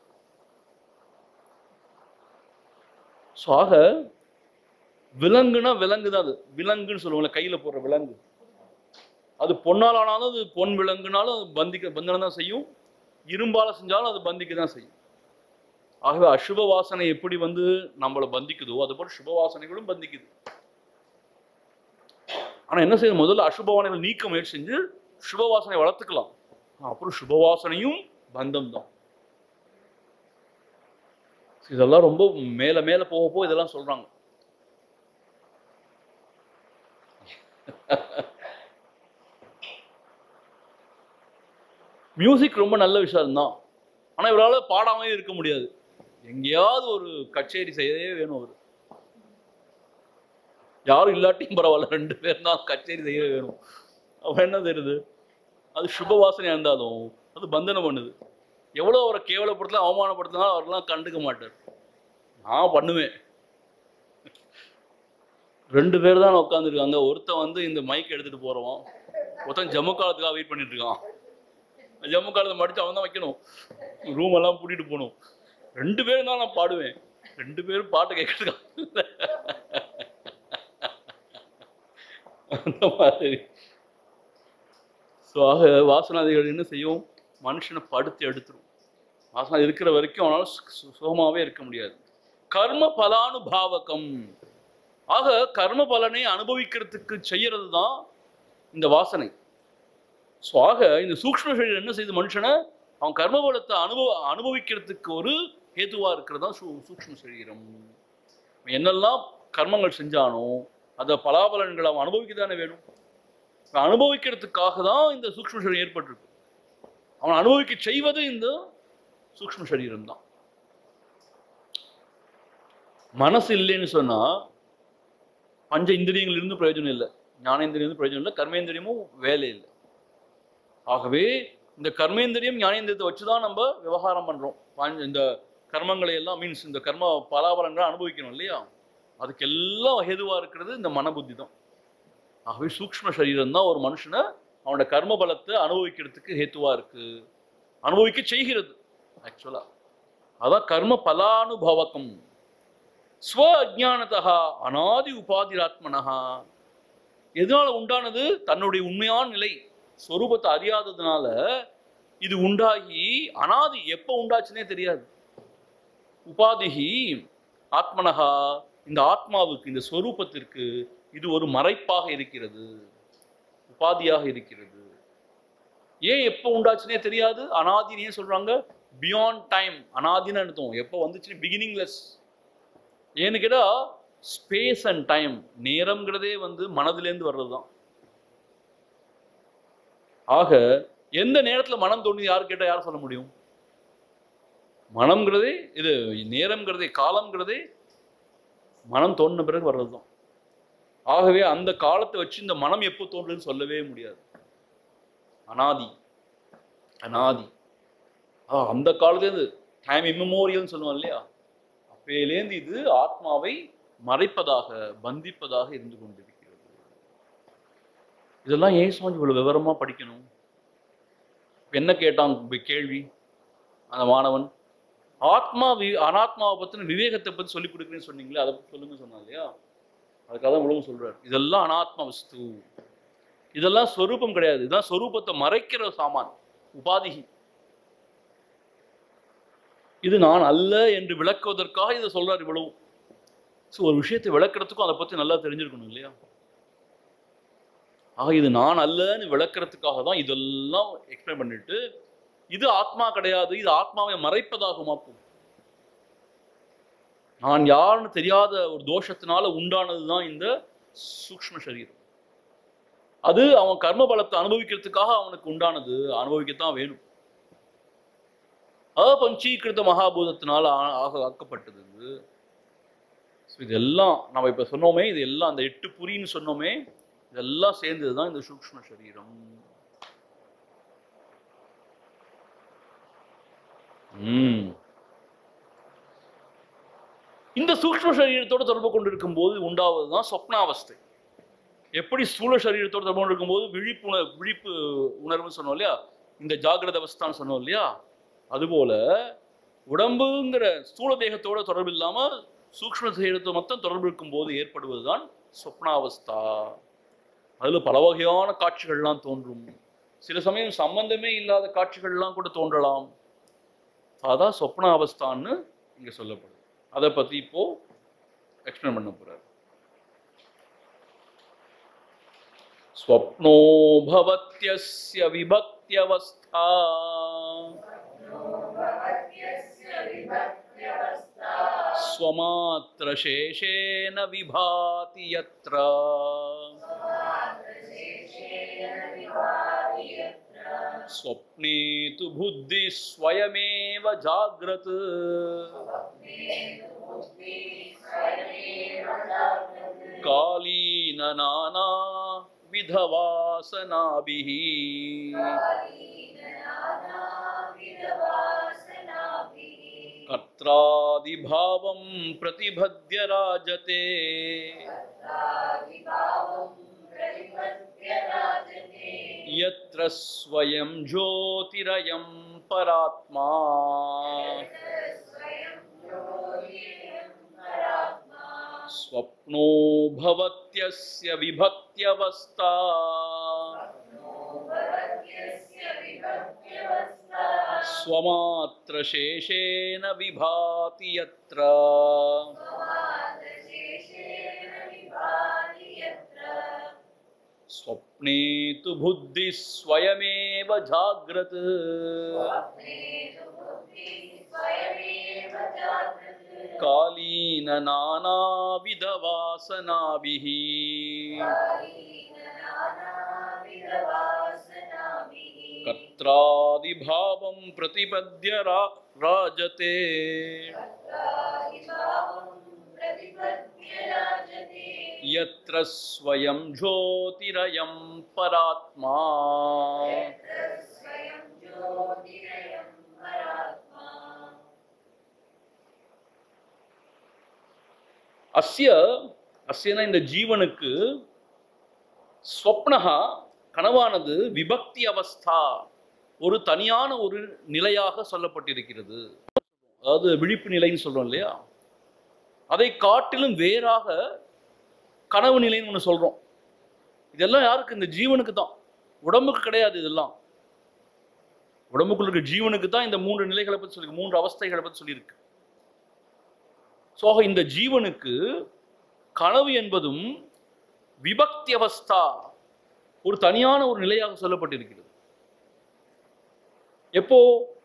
ஸோ ஆக விலங்குனா விலங்கு தான் அது விலங்குன்னு சொல்லுவாங்கல்ல கையில போடுற விலங்கு அது பொன்னால் ஆனாலும் அது பொன் விலங்குனாலும் அது பந்திக்க பந்தனம் தான் செய்யும் இரும்பால செஞ்சாலும் அது பந்திக்க தான் செய்யும் ஆகவே அசுப வாசனை எப்படி வந்து நம்மளை பந்திக்குதோ அது போல சுப வாசனைகளும் பந்திக்குது ஆனா என்ன செய்யும் முதல்ல அசுப வாசனைகள் நீக்க முயற்சி செஞ்சு சுப வாசனை வளர்த்துக்கலாம் அப்புறம் சுப வாசனையும் பந்தம் தான் இதெல்லாம் ரொம்ப மேல மேல போக போக இதெல்லாம் சொல்றாங்க மியூசிக் ரொம்ப நல்ல விஷயம் தான் ஆனா இவரால பாடாமலே இருக்க முடியாது எங்கேயாவது ஒரு கச்சேரி செய்யவே வேணும் அவர் யாரும் இல்லாட்டியும் பரவாயில்ல ரெண்டு பேர் தான் கச்சேரி செய்யவே வேணும் அப்ப என்ன தெரியுது அது சுப வாசனையா இருந்தாலும் அது பந்தனம் பண்ணுது எவ்வளவு அவரை கேவலப்படுத்தலாம் அவமானப்படுத்தினாலும் அவரெல்லாம் கண்டுக்க மாட்டார் நான் பண்ணுவேன் ரெண்டு பேர் தான் உட்காந்துருக்காங்க ஒருத்தன் வந்து இந்த மைக் எடுத்துட்டு போறவன் ஒருத்தன் ஜம்மு காலத்துக்காக வெயிட் பண்ணிட்டு இருக்கான் ஜம்மு காலத்தை மடிச்சு அவன் தான் வைக்கணும் ரூம் எல்லாம் பூட்டிட்டு போகணும் ரெண்டு பேரும் தான் நான் பாடுவேன் ரெண்டு பேரும் பாட்டு கேட்கறதுக்காக அந்த மாதிரி ஸோ ஆக வாசனாதிகள் என்ன செய்யும் மனுஷனை படுத்து எடுத்துரும் வாசனை இருக்கிற வரைக்கும் அவனால சு- சு- சுகமாவே இருக்க முடியாது கர்ம பலானுபாவகம் ஆக கர்ம பலனை அனுபவிக்கிறதுக்கு செய்யறது தான் இந்த வாசனை ஸோ ஆக இந்த சூக்ஷ்ம சரீரம் என்ன செய்யுது மனுஷனை அவன் கர்ம பலத்தை அனுபவ அனுபவிக்கிறதுக்கு ஒரு ஹேதுவா இருக்கிறது தான் சூ சூக்ஷ்ம சரீரம் அவன் என்னெல்லாம் கர்மங்கள் செஞ்சானோ அந்த பலாபலன்களை அவன் அனுபவிக்க தானே வேணும் அவன் அனுபவிக்கிறதுக்காக தான் இந்த சூக்ஷ்ம சரீரம் ஏற்பட்டிருக்கு அவன் அனுபவிக்க செய்வது இந்த சூக்ஷ்ம சரீரம் தான் மனசு இல்லைன்னு சொன்னா பஞ்ச இந்திரியங்கள் இருந்து பிரயோஜனம் இல்லை ஞானேந்திரியம் இருந்து பிரயோஜனம் இல்லை கர்மேந்திரியமும் வேலை இல்லை ஆகவே இந்த கர்மேந்திரியம் ஞானேந்திரியத்தை வச்சுதான் நம்ம விவகாரம் பண்றோம் பாஞ்ச- இந்த கர்மங்களை எல்லாம் மீன்ஸ் இந்த கர்ம பலாபலங்களை அனுபவிக்கணும் இல்லையா அதுக்கு எல்லாம் ஹேதுவா இருக்கிறது இந்த மனபுத்தி தான் ஆகவே சூக்ஷ்ம சரீரம் தான் ஒரு மனுஷனை அவனோட கர்ம பலத்தை அனுபவிக்கிறதுக்கு ஹேத்துவா இருக்கு அனுபவிக்க செய்கிறது ஆக்சுவலா அதான் கர்ம பலானுபவகம் ஸ்வ அஜானதா அனாதி உபாதிராத்மனஹா எதனால உண்டானது தன்னுடைய உண்மையான நிலை சொரூபத்தை அறியாததுனால இது உண்டாகி அனாதி எப்போ உண்டாச்சுன்னே தெரியாது உபாதிகி ஆத்மனஹா இந்த ஆத்மாவுக்கு இந்த சொரூபத்திற்கு இது ஒரு மறைப்பாக இருக்கிறது உபாதியாக இருக்கிறது ஏன் எப்போ உண்டாச்சுன்னே தெரியாது அனாதின்னு ஏன் சொல்றாங்க பியாண்ட் டைம் அனாதின்னு அர்த்தம் எப்போ வந்துச்சுன்னு பிகினிங்லெஸ் ஏன்னு கேட்டா ஸ்பேஸ் அண்ட் டைம் நேரம்ங்கிறதே வந்து மனதிலேருந்து வர்றது தான் ஆக எந்த நேரத்துல மனம் தோணுது யார் கேட்டா யார் சொல்ல முடியும் மனம்ங்கிறதே இது நேரம்ங்கிறதே காலம்ங்கிறதே மனம் தோணின பிறகு வர்றதுதான் ஆகவே அந்த காலத்தை வச்சு இந்த மனம் எப்போ தோன்றுதுன்னு சொல்லவே முடியாது அனாதி அனாதி ஆ, அந்த காலத்துலேருந்து டைம் இம்மெமோரியல்னு சொல்லுவோம் இல்லையா அப்பையிலேருந்து இது ஆத்மாவை மறைப்பதாக பந்திப்பதாக இருந்து கொண்டிருக்கிறது இதெல்லாம் ஏன் சுவாமி இவ்வளவு விவரமா படிக்கணும் இப்ப என்ன கேட்டான் இப்ப கேள்வி அந்த மாணவன் ஆத்மா வி அனாத்மாவை பத்தின விவேகத்தை பத்தி சொல்லி கொடுக்குறேன்னு சொன்னீங்களே அதை பத்தி சொல்லுங்க சொன்னான் இல்லையா அதுக்காக தான் உலகம் சொல்றாரு இதெல்லாம் அனாத்மா வஸ்து இதெல்லாம் ஸ்வரூபம் கிடையாது இதுதான் ஸ்வரூபத்தை மறைக்கிற சாமான் உபாதிகி இது நான் அல்ல என்று விளக்குவதற்காக இதை சொல்றாரு இவ்வளவு ஸோ ஒரு விஷயத்தை விளக்குறதுக்கும் அதை பத்தி நல்லா தெரிஞ்சிருக்கணும் இல்லையா ஆக இது நான் அல்லன்னு விளக்குறதுக்காக தான் இதெல்லாம் எக்ஸ்பிளைன் பண்ணிட்டு இது ஆத்மா கிடையாது இது ஆத்மாவை மறைப்பதாகுமாக்கும் நான் யாருன்னு தெரியாத ஒரு தோஷத்தினால உண்டானது தான் இந்த சூக்ஷ்ம சரீரம் அது அவன் கர்ம பலத்தை அனுபவிக்கிறதுக்காக அவனுக்கு உண்டானது அனுபவிக்கத்தான் வேணும் அபஞ்சீகிருத மகாபூதத்தினால ஆ- ஆக ஆக்கப்பட்டது இது So இதெல்லாம் நம்ம இப்ப சொன்னோமே இது எல்லாம் அந்த எட்டு புரின்னு சொன்னோமே இதெல்லாம் சேர்ந்தது தான் இந்த சூக்ஷ்ம சரீரம் ம். இந்த சூக்ஷ்ம சரீரத்தோட தொடர்பு கொண்டிருக்கும் போது உண்டாவது தான் சொப்னாவஸ்தை எப்படி ஸ்தூல சரீரத்தோட தொடர்பு கொண்டிருக்கும் போது விழிப்புண விழிப்பு உணர்வு சொன்னோம் இல்லையா இந்த ஜாகிரத அவஸ்தான்னு சொன்னோம் இல்லையா அதுபோல உடம்புங்கிற ஸ்தூல தேகத்தோட தொடர்பு இல்லாம சூக்ஷ்ம சரீரத்தை மொத்தம் தொடர்பு இருக்கும் போது ஏற்படுவதுதான் சொப்னாவஸ்தா அதுல பல வகையான காட்சிகள்லாம் தோன்றும் சில சமயம் சம்பந்தமே இல்லாத காட்சிகள்லாம் கூட தோன்றலாம் அதான் சொப்ன அவஸ்தான்னு இங்க சொல்லப்படுது அதை பத்தி இப்போ எக்ஸ்பிளைன் பண்ண போறாரு ஸ்வப்னோ பவத்யஸ்ய விபக்தியவஸ்தா भवत्यस्य विभक्त्यवस्था स्वमात्र शेषेण विभाति यत्र समात्रशेषेण विभाति यत्र स्वप्ने तु बुद्धिः स्वयमेव जाग्रत् स्वप्नेषु बुद्धिः स्वयमेव जाग्रत् कालीन नाना विधवासनाभिः कालीननानाविधवासनाभिः कर्त्रादिभावं प्रतिपद्य राजते विभावं प्रतिपद्य राजते यत्र स्वयं ज्योतिरयं परात्मा स्वयं ज्योतिरयं परात्मा स्वप्नो भवत्यस्य विभक्त्यवस्था भवत्यस्य विभक्त्यवस्था स्वमात्रशेषेण विभाति यत्र समादशेषेण विभाति यत्र स्वप्ने तु बुद्धिः स्वयमेव जाग्रत् स्वप्नेषु बुद्धिः स्वयमेव जागृत् कालीननानाविधवासनाभिः कालीननानाविधवासनाभिः कर्त्रादिभावं प्रतिपद्य रा- राजते तत्रादिभावं प्रतिपद्य राजते यत्र स्वयं ज्योतिरयं परात्मा यत्र स्वयं ज्योतिरयं परात्मा அஸ்ய அஸ்யனா இந்த ஜீவனுக்கு ஸ்வப்னஹா கனவானது விபக்தி அவஸ்தா ஒரு தனியான ஒரு நிலையாக சொல்லப்பட்டிருக்கிறது அதாவது விழிப்பு நிலைன்னு சொல்றோம் இல்லையா அதை காட்டிலும் வேறாக கனவு நிலைன்னு ஒன்று சொல்றோம் இதெல்லாம் யாருக்கு இந்த ஜீவனுக்கு தான் உடம்புக்கு கிடையாது இதெல்லாம் உடம்புக்குள்ள இருக்க ஜீவனுக்கு தான் இந்த மூன்று நிலைகளை பற்றி சொல்லி மூன்று அவஸ்தைகளை பற்றி சொல்லியிருக்கு ஸோ ஆக இந்த ஜீவனுக்கு கனவு என்பதும் விபக்தி அவஸ்தா ஒரு தனியான ஒரு நிலையாக சொல்லப்பட்டிருக்கிறது எப்போ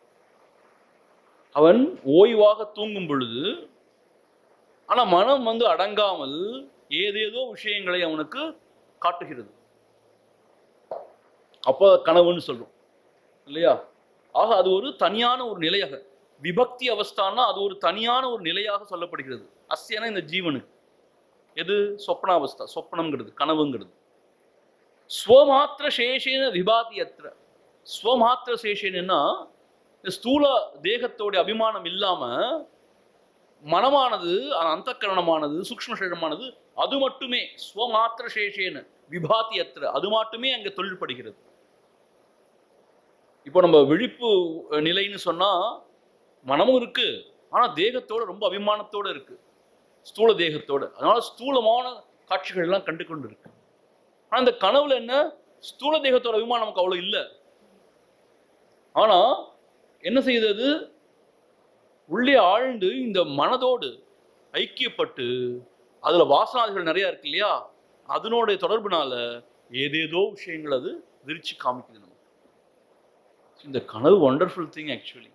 அவன் ஓய்வாக தூங்கும் பொழுது ஆனா மனம் வந்து அடங்காமல் ஏதேதோ விஷயங்களை அவனுக்கு காட்டுகிறது அப்போ கனவுன்னு சொல்றோம் இல்லையா ஆக அது ஒரு தனியான ஒரு நிலையாக விபக்தி அவஸ்தான்னா அது ஒரு தனியான ஒரு நிலையாக சொல்லப்படுகிறது அஸ்யனா இந்த ஜீவனுக்கு எது சொப்னாவஸ்தா சொப்னம்ங்கிறது கனவுங்கிறது ஸ்வமாத்திர சேஷேன விபாதி அத்திர ஸ்வமாத்திர சேஷேனா இந்த ஸ்தூல தேகத்தோட அபிமானம் இல்லாம மனமானது அந்த கரணமானது சூக்ஷ்ம சரீரமானது அது மட்டுமே ஸ்வமாத்திர சேஷேன விபாதி அத்திர அது மட்டுமே அங்க தொழில்படுகிறது இப்போ நம்ம விழிப்பு அஹ், நிலைன்னு சொன்னா மனமும் இருக்கு ஆனா தேகத்தோட ரொம்ப அபிமானத்தோட இருக்கு ஸ்தூல தேகத்தோட அதனால ஸ்தூலமான காட்சிகள் எல்லாம் கண்டு கொண்டு இருக்கு ஆனா இந்த கனவுல என்ன ஸ்தூல தேகத்தோட அபிமானம் நமக்கு அவ்வளவு இல்லை ஆனா என்ன செய்யுது அது உள்ளே ஆழ்ந்து இந்த மனதோடு ஐக்கியப்பட்டு அதுல வாசனாதிகள் நிறைய இருக்கு இல்லையா அதனுடைய தொடர்புனால ஏதேதோ விஷயங்கள் அது விரிச்சு காமிக்குது நமக்கு இந்த கனவு ஒண்டர்ஃபுல் திங் ஆக்சுவலி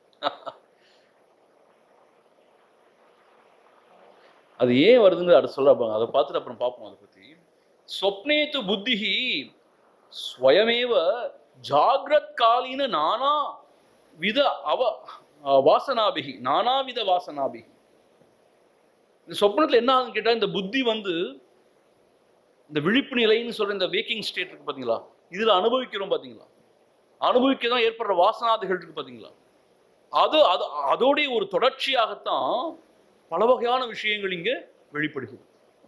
அது ஏன் வருதுன்னு அடுத்து சொல்ல பாருங்க அதை பார்த்துட்டு அப்புறம் பார்ப்போம் அதை பத்தி சொப்னேத்து புத்திஹி ஸ்வயமேவ ஜாகிரத் காலீன நானா வித அவ அஹ், வாசனாபிகி நானாவித வாசனாபிகி இந்த சொப்னத்துல என்ன ஆகுதுன்னு கேட்டா இந்த புத்தி வந்து இந்த விழிப்பு நிலைன்னு சொல்ற இந்த வேக்கிங் ஸ்டேட் இருக்கு பாத்தீங்களா இதுல அனுபவிக்கிறோம் பாத்தீங்களா அனுபவிக்க தான் ஏற்படுற வாசனாதிகள் இருக்கு பாத்தீங்களா அது அது அதோடைய ஒரு தொடர்ச்சியாகத்தான் பல வகையான விஷயங்கள் இங்க வெளிப்படுகிறது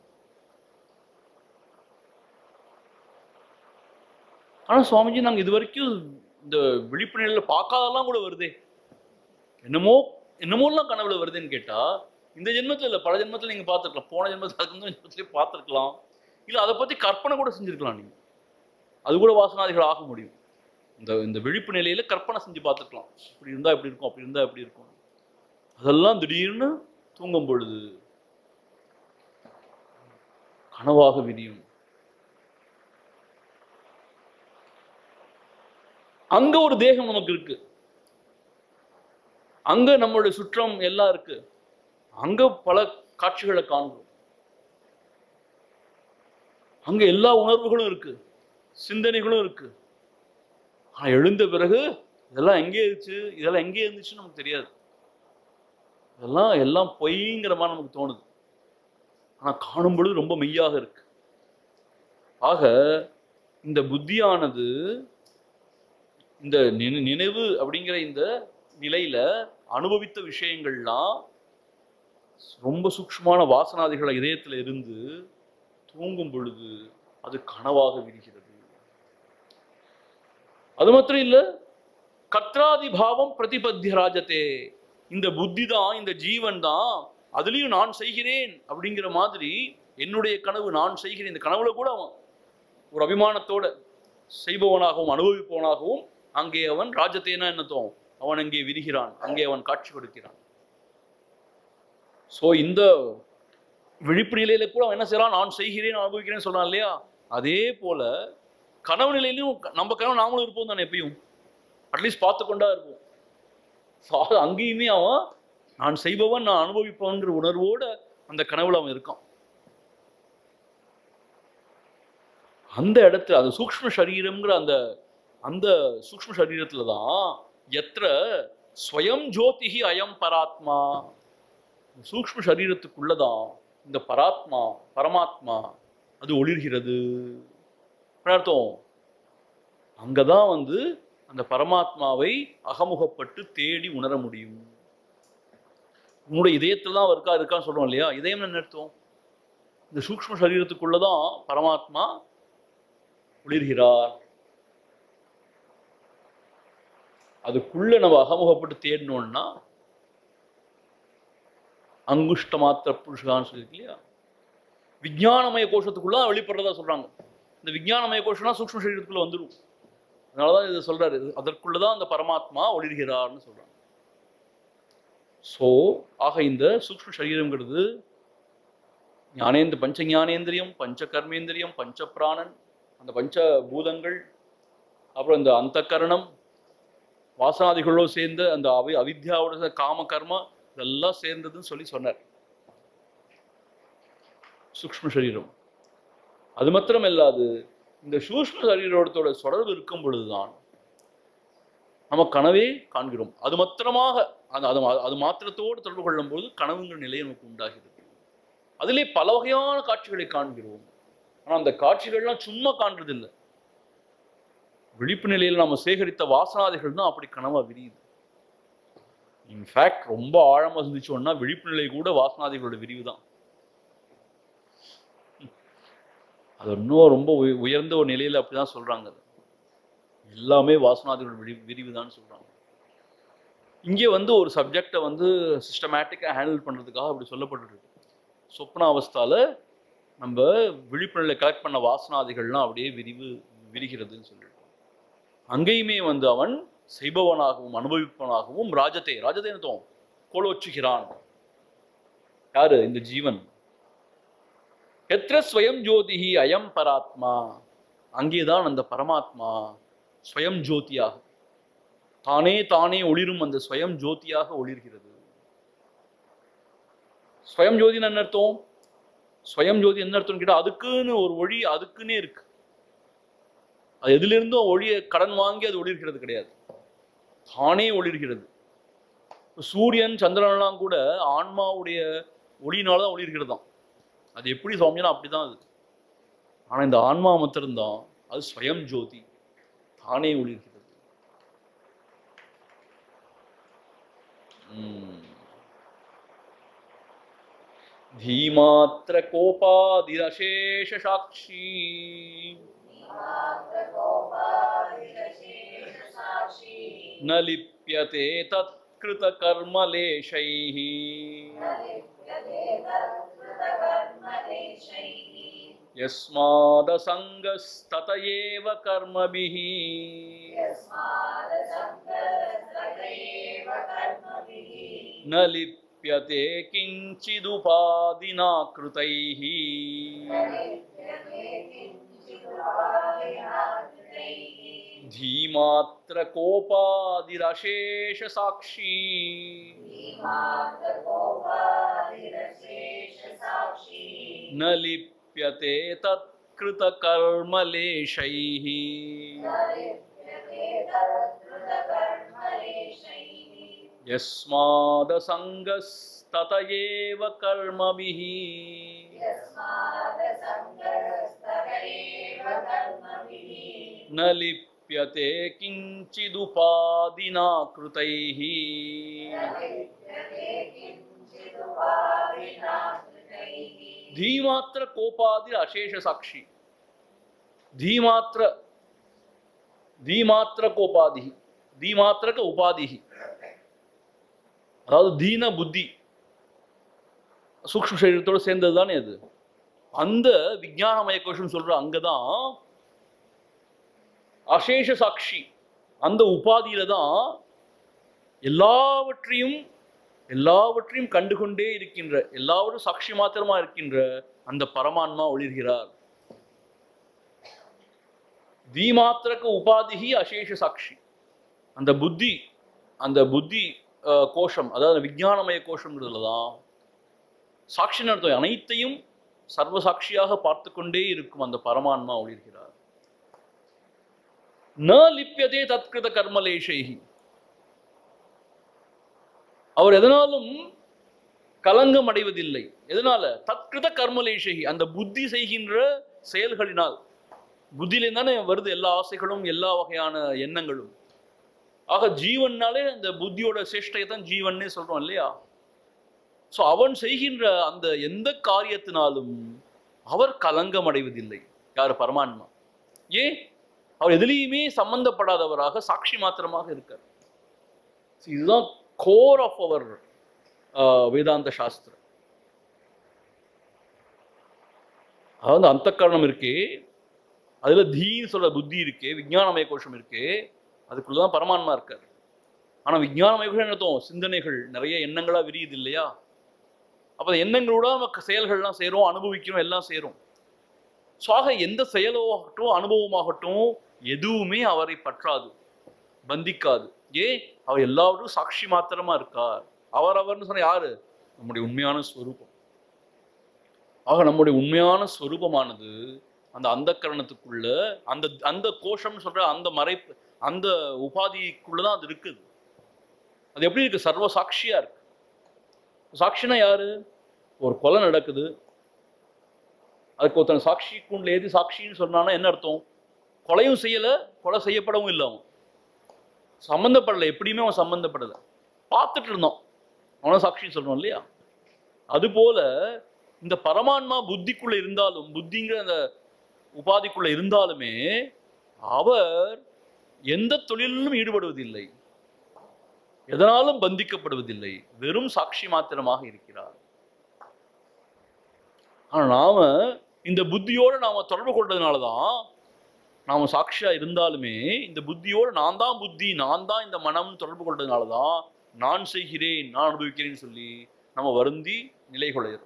ஆனா சுவாமிஜி நாங்க இது வரைக்கும் இந்த விழிப்பு நிலையில பார்க்காதெல்லாம் கூட வருதே என்னமோ என்னமோலாம் கனவுல வருதுன்னு கேட்டா இந்த ஜென்மத்துல இல்ல பல ஜென்மத்துல நீங்க பார்த்துருக்கலாம் போன ஜென்மத்துல அதுக்கு முந்தின ஜென்மத்திலே பார்த்துருக்கலாம் இல்ல அதை பத்தி கற்பனை கூட செஞ்சிருக்கலாம் நீங்க அது கூட வாசனாதிகள் ஆக முடியும் இந்த இந்த விழிப்பு நிலையில கற்பனை செஞ்சு பார்த்துருக்கலாம் இப்படி இருந்தா இப்படி இருக்கும் அப்படி இருந்தா இப்படி இருக்கும் அதெல்லாம் திடீர்னு தூங்கும் பொழுது கனவாக விரியும் அங்க ஒரு தேகம் நமக்கு இருக்கு அங்க நம்மளுடைய சுற்றம் எல்லாம் இருக்கு அங்க பல காட்சிகளை காண்கிறோம் அங்க எல்லா உணர்வுகளும் இருக்கு சிந்தனைகளும் இருக்கு ஆனா எழுந்த பிறகு இதெல்லாம் எங்கே இருந்துச்சு இதெல்லாம் எங்கே இருந்துச்சுன்னு நமக்கு தெரியாது இதெல்லாம் எல்லாம் பொய்ங்கிற மாதிரி நமக்கு தோணுது ஆனா காணும் பொழுது ரொம்ப மெய்யாக இருக்கு ஆக இந்த புத்தியானது இந்த நினை- நினைவு அப்படிங்கிற இந்த நிலையில அனுபவித்த விஷயங்கள்லாம் ரொம்ப சூக்ஷ்மமான வாசனாதிகளை இதயத்துல இருந்து தூங்கும் பொழுது அது கனவாக விரிகிறது அது மாத்திரம் இல்ல கத்ராதி பாவம் பிரதிபத்திய ராஜதே இந்த புத்தி தான் இந்த ஜீவன் தான் அதுலயும் நான் செய்கிறேன் அப்படிங்கிற மாதிரி என்னுடைய கனவு நான் செய்கிறேன் இந்த கனவுல கூட அவன் ஒரு அபிமானத்தோட செய்பவனாகவும் அனுபவிப்பவனாகவும் அங்கே அவன் ராஜத்தேனா என்னத்தோம் அவன் அங்கே விரிகிறான் அங்கே அவன் காட்சி கொடுக்கிறான் சோ இந்த விழிப்பு நிலையில கூட அவன் என்ன செய்யறான் நான் செய்கிறேன் அனுபவிக்கிறேன்னு சொல்றான் இல்லையா அதே போல கனவு நிலையிலும் க- நம்ம கனவு நாமளும் இருப்போம் தானே எப்பயும் அட்லீஸ்ட் பார்த்து கொண்டா இருப்போம் So, அது அங்கேயுமே அவன் நான் செய்பவன் நான் அனுபவிப்பவன்கிற உணர்வோட அந்த கனவுல அவன் இருக்கான் அந்த இடத்துல அந்த சூக்ஷ்ம சரீரம்ங்கிற அந்த அந்த சூக்ஷ்ம சரீரத்துல தான் எத்திர ஸ்வயம் ஜோதிஹி அயம் பராத்மா சூக்ஷ்ம சரீரத்துக்குள்ளதான் இந்த பராத்மா பரமாத்மா அது ஒளிர்கிறது என்ன அர்த்தம் அங்கதான் வந்து அந்த பரமாத்மாவை அகமுகப்பட்டு தேடி உணர முடியும் உன்னுடைய இதயத்துல தான் இருக்கா இருக்கான்னு சொல்றோம் இல்லையா இதயம் என்ன அர்த்தம் இந்த சூக்ஷ்ம சரீரத்துக்குள்ளதான் பரமாத்மா ஒளிர்கிறார் அதுக்குள்ள நம்ம அகமுகப்பட்டு தேடினோம்னா அங்குஷ்ட மாத்திர புருஷகான்னு சொல்லியிருக்கு இல்லையா விஞ்ஞானமய கோஷத்துக்குள்ள தான் வெளிப்படுறதா சொல்றாங்க இந்த விஞ்ஞானமய கோஷம்னா சூக்ஷ்ம சரீரத்துக்குள்ள வந்துடும் அதனாலதான் இதை சொல்றாரு இது- அதற்குள்ளதான் அந்த பரமாத்மா ஒளிர்கிறார்னு சொல்றாங்க சோ ஆக இந்த சூக்ஷ்ம சரீரம்ங்கிறது ஞானேந்திர பஞ்ச ஞானேந்திரியம் பஞ்ச கர்மேந்திரியம் பஞ்ச பிராணன் அந்த பஞ்ச பூதங்கள் அப்புறம் இந்த அந்த கரணம் வாசனாதிகளோடு சேர்ந்த அந்த அவி அவித்யாவோட சேர்ந்த காம கர்மா இதெல்லாம் சேர்ந்ததுன்னு சொல்லி சொன்னார் சூக்ஷ்ம சரீரம் அது மாத்திரம் இல்லாது இந்த சூஷ்ம சரீரத்தோட தொடர்பு இருக்கும் பொழுதுதான் நம்ம கனவே காண்கிறோம் அது மாத்திரமாக அந்த அது மா- அது மாத்திரத்தோடு தொடர்பு கொள்ளும் போது கனவுங்கிற நிலை நமக்கு உண்டாகிறது அதிலே பல வகையான காட்சிகளை காண்கிறோம் ஆனா அந்த காட்சிகள்லாம் சும்மா காண்றதில்லை விழிப்பு நிலையில் நம்ம சேகரித்த வாசனாதிகள் தான் அப்படி கனவா விரியுது இன்ஃபேக்ட் ரொம்ப ஆழமா சிந்திச்சோம்னா விழிப்பு நிலை கூட வாசனாதிகளோட விரிவு தான் அது இன்னும் ரொம்ப உய- உயர்ந்த ஒரு நிலையில அப்படிதான் சொல்றாங்க அது. எல்லாமே வாசனாதிகளோட விரி விரிவுதான் சொல்றாங்க இங்கே வந்து ஒரு சப்ஜெக்டை வந்து சிஸ்டமேட்டிக்காக ஹேண்டில் பண்றதுக்காக அப்படி சொல்லப்பட்டிருக்கு சொப்ன அவஸ்தால நம்ம விழிப்புணர்வை கலெக்ட் பண்ண வாசனாதிகள்லாம் அப்படியே விரிவு விரிகிறதுன்னு சொல்லியிருக்கோம் அங்கேயுமே வந்து அவன் செய்பவனாகவும் அனுபவிப்பவனாகவும் ராஜத்தை ராஜத்தை என்னத்தோம் கோலோச்சுகிறான் யாரு இந்த ஜீவன் எத்திர ஸ்வயம் ஜோதிஹி அயம் பராத்மா அங்கேதான் அந்த பரமாத்மா ஸ்வயம் ஜோதியாக தானே தானே ஒளிரும் அந்த ஸ்வயம் ஜோதியாக ஒளிர்கிறது ஸ்வயம் ஜோதின்னு என்ன அர்த்தம் ஸ்வயம் ஜோதி என்ன அர்த்தம் கேட்டா அதுக்குன்னு ஒரு ஒளி அதுக்குன்னே இருக்கு அது எதிலிருந்தும் ஒளியை கடன் வாங்கி அது ஒளிர்கிறது கிடையாது தானே ஒளிர்கிறது இப்ப சூரியன் சந்திரன்லாம் கூட ஆன்மாவுடைய ஒளியினால தான் ஒளிர்கிறதாம் அது எப்படி சுவாமினா அப்படிதான் அது ஆனா இந்த ஆன்மா மாத்திரம்தான் அது ஸ்வயம் ஜோதி தானே ஒளிர்கிறது உம். धीमात्र कोपादिरशेष साक्षी न लिप्यते तत्कृतकर्मलेशैः यस्मादसङ्गस्तत एव कर्मभिः न लिप्यते किञ्चिदुपाधिना कृतैः धीमात्र कोपादिरशेष साक्षी न लिप्यते तत्कृतकर्मलेशैः यस्मादसङ्गस्तत एव कर्मभिः न लिप्यते किञ्चिदुपाधिना कृतैः धीमात्र कोपादि अशेष साक्षी धीमात्र धीमात्र கோபாதி தீமாத்திரக உபாதிகி அதாவது தீன புத்தி சூக்ஷ்ம சரீரத்தோட சேர்ந்தது தானே அது அந்த விஞ்ஞானமய கோஷம் சொல்ற அங்கதான் அசேஷ சாட்சி அந்த உபாதியில தான் எல்லாவற்றையும் எல்லாவற்றையும் கண்டுகொண்டே இருக்கின்ற எல்லாவற்றும் சாட்சி மாத்திரமா இருக்கின்ற அந்த பரமான்மா ஒளிர்கிறார் தீமாத்திரக்கு உபாதிகி அசேஷ சாட்சி அந்த புத்தி அந்த புத்தி அஹ், கோஷம் அதாவது விஞ்ஞானமய கோஷம்ன்றதுல தான் சாட்சி அர்த்தம் அனைத்தையும் சர்வ சாட்சியாக பார்த்து கொண்டே இருக்கும் அந்த பரமான்மா ஒளிர்கிறார் ந லிப்பியதே தத்கிருத கர்மலேஷைகி அவர் எதனாலும் கலங்கம் அடைவதில்லை எதனால தத்கிருத கர்மலேஷகி அந்த புத்தி செய்கின்ற செயல்களினால் புத்தியிலே தானே வருது எல்லா ஆசைகளும் எல்லா வகையான எண்ணங்களும் ஆக ஜீவன்னாலே அந்த புத்தியோட சேஷ்டையை தான் ஜீவன்னே சொல்றோம் இல்லையா ஸோ அவன் செய்கின்ற அந்த எந்த காரியத்தினாலும் அவர் கலங்கம் அடைவதில்லை யார் பரமான்மா ஏன் அவர் எதிலையுமே சம்பந்தப்படாதவராக சாட்சி மாத்திரமாக இருக்கார் So, இதுதான் கோர் ஆஃப் அவர் வேதாந்த சாஸ்திரம் அதாவது அந்த கரணம் இருக்கே அதுல தீன்னு சொல்ற புத்தி இருக்கே விஞ்ஞானமய கோஷம் இருக்கே அதுக்குள்ளதான் பரமான்மா இருக்கார் ஆனா விஞ்ஞானமய கோஷம் என்னத்தோம் சிந்தனைகள் நிறைய எண்ணங்களா விரியுது இல்லையா அப்ப அந்த எண்ணங்களோட நமக்கு செயல்கள்லாம் செய்றோம் அனுபவிக்கிறோம் எல்லாம் செய்றோம் ஸோ ஆக எந்த செயலாகட்டும் அனுபவமாகட்டும் எதுவுமே அவரை பற்றாது பந்திக்காது ஏன் அவர் எல்லாவற்றும் சாட்சி மாத்திரமா இருக்கார் அவர் அவர்னு சொன்ன யாரு நம்முடைய உண்மையான ஸ்வரூபம் ஆக நம்முடைய உண்மையான ஸ்வரூபமானது அந்த அந்த கரணத்துக்குள்ள அந்த அந்த கோஷம்னு சொல்ற அந்த மறைப்பு அந்த உபாதிக்குள்ளதான் அது இருக்குது அது எப்படி இருக்கு சர்வ சாட்சியா இருக்கு சாட்சினா யாரு ஒரு கொலை நடக்குது அதுக்கு ஒருத்தன் சாட்சி கூண்டில் ஏதி சாட்சின்னு சொன்னான்னா என்ன அர்த்தம் கொலையும் செய்யல கொலை செய்யப்படவும் இல்லை அவன் சம்மந்தப்படலை எப்படியுமே அவன் சம்மந்தப்படலை பார்த்துட்டு இருந்தோம் அவன சாட்சின்னு சொல்றோம் இல்லையா அதுபோல இந்த பரமான்மா புத்திக்குள்ள இருந்தாலும் புத்திங்கிற அந்த உபாதிக்குள்ள இருந்தாலுமே அவர் எந்த தொழிலிலும் ஈடுபடுவதில்லை எதனாலும் பந்திக்கப்படுவதில்லை வெறும் சாட்சி மாத்திரமாக இருக்கிறார் ஆனா நாம இந்த புத்தியோட நாம தொடர்பு கொண்டதுனால தான் நாம சாட்சியா இருந்தாலுமே இந்த புத்தியோட நான் தான் புத்தி நான் தான் இந்த மனம் தொடர்பு கொண்டதுனால தான் நான் செய்கிறேன் நான் அனுபவிக்கிறேன்னு சொல்லி நம்ம வருந்தி நிலை கொள்ளையிறோம்